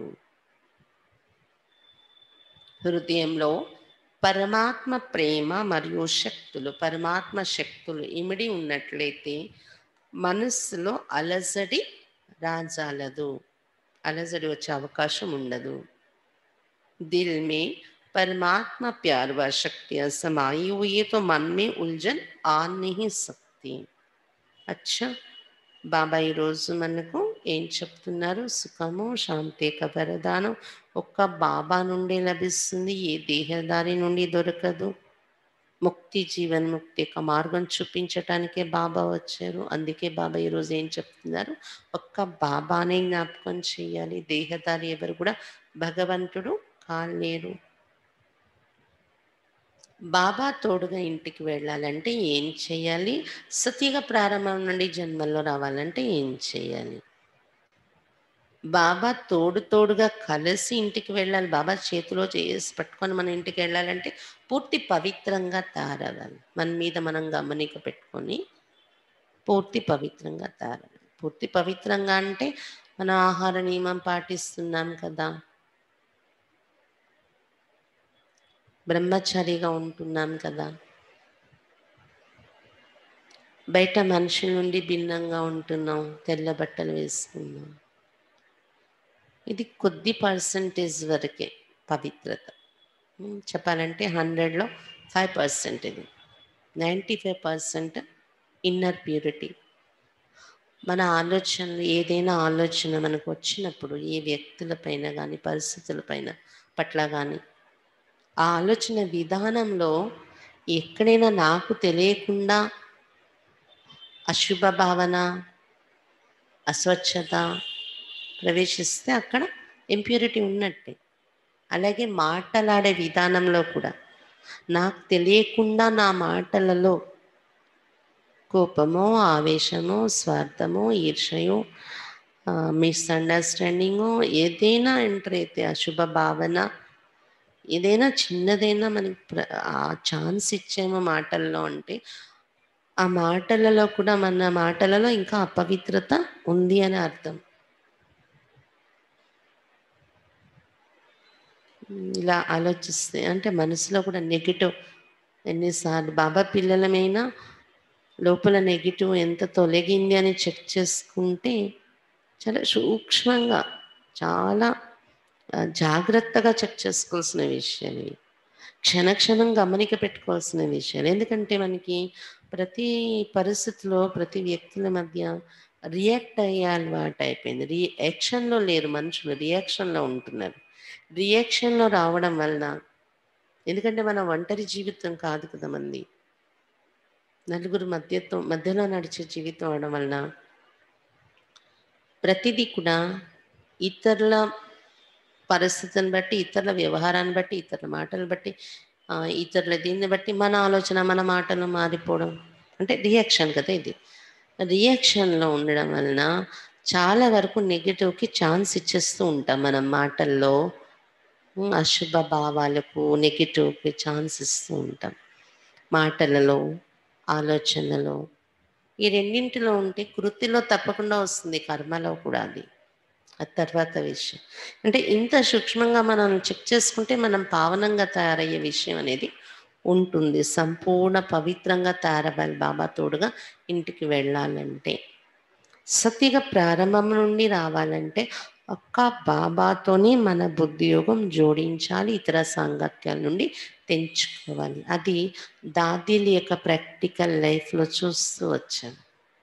హృదయంలో పరమాత్మ ప్రేమ మరియు శక్తులు పరమాత్మ శక్తులు ఇమిడి ఉన్నట్లయితే మనస్సులో అలజడి రాజాలదు అలజడి వచ్చే అవకాశం ఉండదు దిల్ మే परमात्मा प्यार व शक्तियां समाई हुई है तो मन में उलझन आ नहीं सकती అచ్చా బాబా ఈరోజు మనకు ఏం చెప్తున్నారు సుఖము శాంతి యొక్క వరదానం ఒక్క బాబా నుండి లభిస్తుంది ఏ దేహదారి నుండి దొరకదు ముక్తి జీవన్ ముక్తి యొక్క మార్గం చూపించటానికే బాబా వచ్చారు అందుకే బాబా ఈరోజు ఏం చెప్తున్నారు ఒక్క బాబానే జ్ఞాపకం చేయాలి దేహదారి ఎవరు కూడా భగవంతుడు కాలేరు బాబా తోడుగా ఇంటికి వెళ్ళాలంటే ఏం చేయాలి సతీగా ప్రారంభం నుండి జన్మల్లో రావాలంటే ఏం చేయాలి బాబా తోడు తోడుగా కలిసి ఇంటికి వెళ్ళాలి బాబా చేతిలో చేసి పట్టుకొని మన ఇంటికి వెళ్ళాలంటే పూర్తి పవిత్రంగా తయారవ్వాలి మన మీద మనం గమనిక పెట్టుకొని పూర్తి పవిత్రంగా తయారవ్వాలి పూర్తి పవిత్రంగా అంటే మన ఆహార నియమం పాటిస్తున్నాం కదా బ్రహ్మచారిగా ఉంటున్నాం కదా బయట మనుషుల నుండి భిన్నంగా ఉంటున్నాం తెల్ల బట్టలు వేసుకున్నాం ఇది కొద్ది పర్సంటేజ్ వరకే పవిత్రత ఉమ్, చెప్పాలంటే హండ్రెడ్లో ఫైవ్ పర్సెంట్ ఇది ninety five percent inner purity మన ఆలోచనలు ఏదైనా ఆలోచన మనకు వచ్చినప్పుడు ఏ వ్యక్తులపైన కానీ పరిస్థితులపైన పట్ల కానీ ఆ ఆలోచన విధానంలో ఎక్కడైనా నాకు తెలియకుండా అశుభ భావన అస్వచ్ఛత ప్రవేశిస్తే అక్కడ ఇంప్యూరిటీ ఉన్నట్టే అలాగే మాటలాడే విధానంలో కూడా నాకు తెలియకుండా నా మాటలలో కోపమో ఆవేశమో స్వార్థమో ఈర్షయో మిస్అండర్స్టాండింగో ఏదైనా ఎంటర్ అయితే అశుభ భావన ఏదైనా చిన్నదైనా మనకి ప్ర- ఆ ఛాన్స్ ఇచ్చేమో మాటల్లో అంటే ఆ మాటలలో కూడా మన మాటలలో ఇంకా అపవిత్రత ఉంది అని అర్థం ఉమ్, ఇలా ఆలోచిస్తే అంటే మనసులో కూడా నెగిటివ్ ఎన్నిసార్లు బాబా పిల్లలమైనా లోపల నెగిటివ్ ఎంత తొలగింది అని చెక్ చేసుకుంటే చాలా సూక్ష్మంగా చాలా ఆ, జాగ్రత్తగా చెక్ చేసుకోవాల్సిన విషయాలు ఇవి క్షణక్షణం గమనిక పెట్టుకోవాల్సిన విషయాలు ఎందుకంటే మనకి ప్రతి పరిస్థితిలో ప్రతి వ్యక్తుల మధ్య రియాక్ట్ అయ్యే అలవాటు అయిపోయింది రి యాక్షన్లో లేరు మనుషులు రియాక్షన్లో ఉంటున్నారు రియాక్షన్లో రావడం వలన ఎందుకంటే మన ఒంటరి జీవితం కాదు కదా మంది నలుగురు మధ్యతో మధ్యలో నడిచే జీవితం అవడం వలన ప్రతిదీ కూడా ఇతరుల పరిస్థితిని బట్టి ఇతరుల వ్యవహారాన్ని బట్టి ఇతరుల మాటలు బట్టి ఆ, ఇతరుల దీన్ని బట్టి మన ఆలోచన మన మాటలు మారిపోవడం అంటే రియాక్షన్ కదా ఇది రియాక్షన్లో ఉండడం వలన చాలా వరకు నెగిటివ్కి ఛాన్స్ ఇచ్చేస్తూ ఉంటాం మనం మాటల్లో ఉమ్, అశుభ భావాలకు నెగిటివ్కి ఛాన్స్ ఇస్తూ ఉంటాం మాటలలో ఆలోచనలో ఈ రెండింటిలో ఉంటే కృతిలో తప్పకుండా వస్తుంది కర్మలో కూడా అది ఆ తర్వాత విషయం అంటే ఇంత సూక్ష్మంగా మనం చెక్ చేసుకుంటే మనం పావనంగా తయారయ్యే విషయం అనేది ఉంటుంది సంపూర్ణ పవిత్రంగా తయారవ్వాలి బాబా తోడుగా ఇంటికి వెళ్ళాలంటే సతిగా ప్రారంభం నుండి రావాలంటే ఒక్క బాబాతోనే మన బుద్ధి యోగం జోడించాలి ఇతర సాంగత్యాల నుండి తెంచుకోవాలి అది దాదీల యొక్క ప్రాక్టికల్ లైఫ్లో చూస్తూ వచ్చాను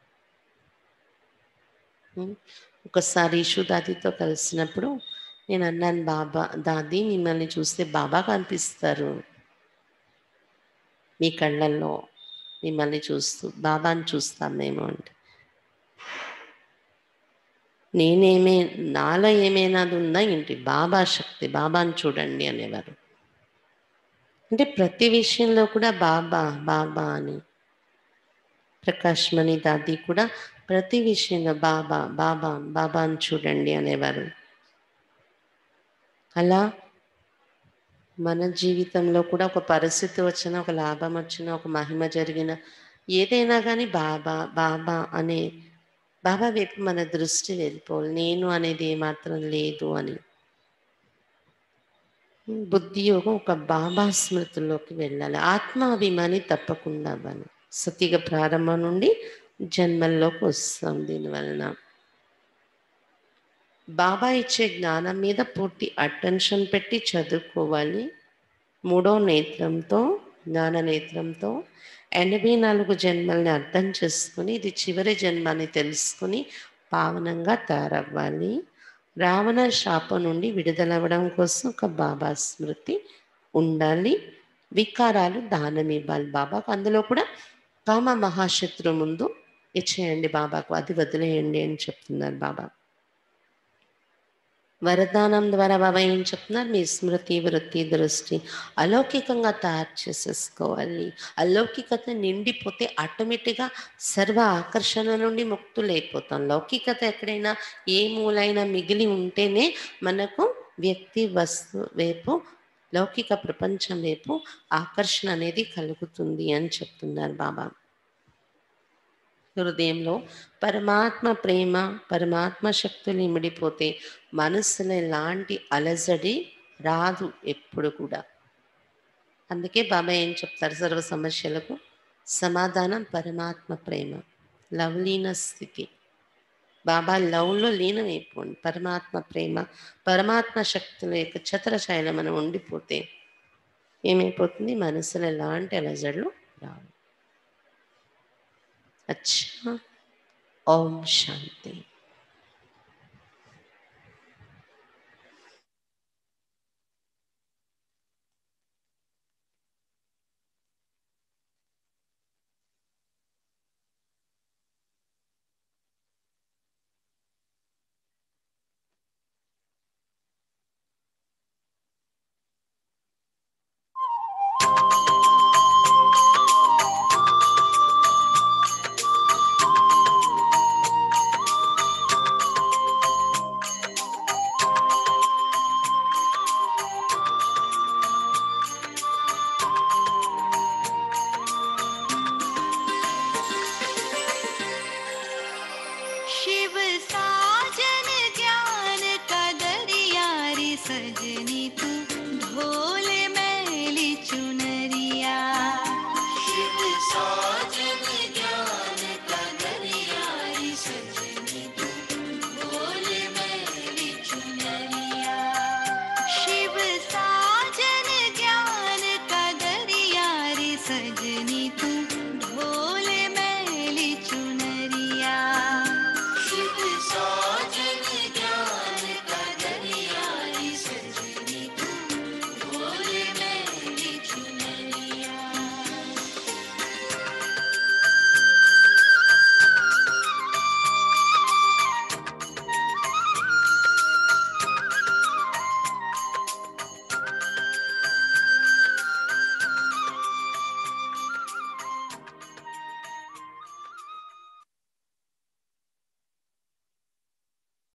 ఉం? ఒకసారి ఇషు దాదీతో కలిసినప్పుడు నేను అన్నాను బాబా దాది మిమ్మల్ని చూస్తే బాబా కనిపిస్తారు మీ కళ్ళల్లో మిమ్మల్ని చూస్తూ బాబాని చూస్తాం మేము అంటే నేనేమే నాలో ఏమైనా అది ఉందా ఏంటి బాబా శక్తి బాబాని చూడండి అనేవారు అంటే ప్రతి విషయంలో కూడా బాబా బాబా అని ప్రకాష్ మణి దాది కూడా ప్రతి విషయంలో బాబా బాబా బాబాని చూడండి అనేవారు అలా మన జీవితంలో కూడా ఒక పరిస్థితి వచ్చినా ఒక లాభం వచ్చినా ఒక మహిమ జరిగిన ఏదైనా కానీ బాబా బాబా అనే బాబా వైపు మన దృష్టి వెళ్ళిపోవాలి నేను అనేది ఏమాత్రం లేదు అని బుద్ధి యోగం ఒక బాబా స్మృతిలోకి వెళ్ళాలి ఆత్మాభిమాని తప్పకుండా అవ్వాలి సతిగా ప్రారంభం నుండి జన్మల్లోకి వస్తాం దీనివలన బాబా ఇచ్చే జ్ఞానం మీద పూర్తి అటెన్షన్ పెట్టి చదువుకోవాలి మూడో నేత్రంతో జ్ఞాన నేత్రంతో ఎనభై నాలుగు జన్మల్ని అర్థం చేసుకుని ఇది చివరి జన్మ అని తెలుసుకుని పావనంగా తయారవ్వాలి రావణ శాపం నుండి విడుదలవ్వడం కోసం ఒక బాబా స్మృతి ఉండాలి వికారాలు దానం ఇవ్వాలి బాబాకు అందులో కూడా కామ మహాశత్రు ముందు ఇచ్చేయండి బాబాకు అది వదిలేయండి అని చెప్తున్నారు బాబా వరదానం ద్వారా బాబా ఏం చెప్తున్నారు మీ స్మృతి వృత్తి దృష్టి అలౌకికంగా తయారు చేసేసుకోవాలి అలౌకికత నిండిపోతే ఆటోమేటిక్గా సర్వ ఆకర్షణ నుండి ముక్తులైపోతాం లౌకికత ఎక్కడైనా ఏ మూలైనా మిగిలి ఉంటేనే మనకు వ్యక్తి వస్తు వైపు లౌకిక ప్రపంచం వైపు ఆకర్షణ అనేది కలుగుతుంది అని చెప్తున్నారు బాబా హృదయంలో పరమాత్మ ప్రేమ పరమాత్మ శక్తులు ఇమిడిపోతే మనసులో ఎలాంటి అలజడి రాదు ఎప్పుడు కూడా అందుకే బాబా ఏం చెప్తారు సర్వ సమస్యలకు సమాధానం పరమాత్మ ప్రేమ లవ్లీన స్థితి బాబా లవ్లో లీనమైపోండి పరమాత్మ ప్రేమ పరమాత్మ శక్తుల యొక్క ఛత్రఛాయలో మనం ఉండిపోతే ఏమైపోతుంది మనసులో ఎలాంటి అలజడులు రావు అచ్చా ఓం శాంతి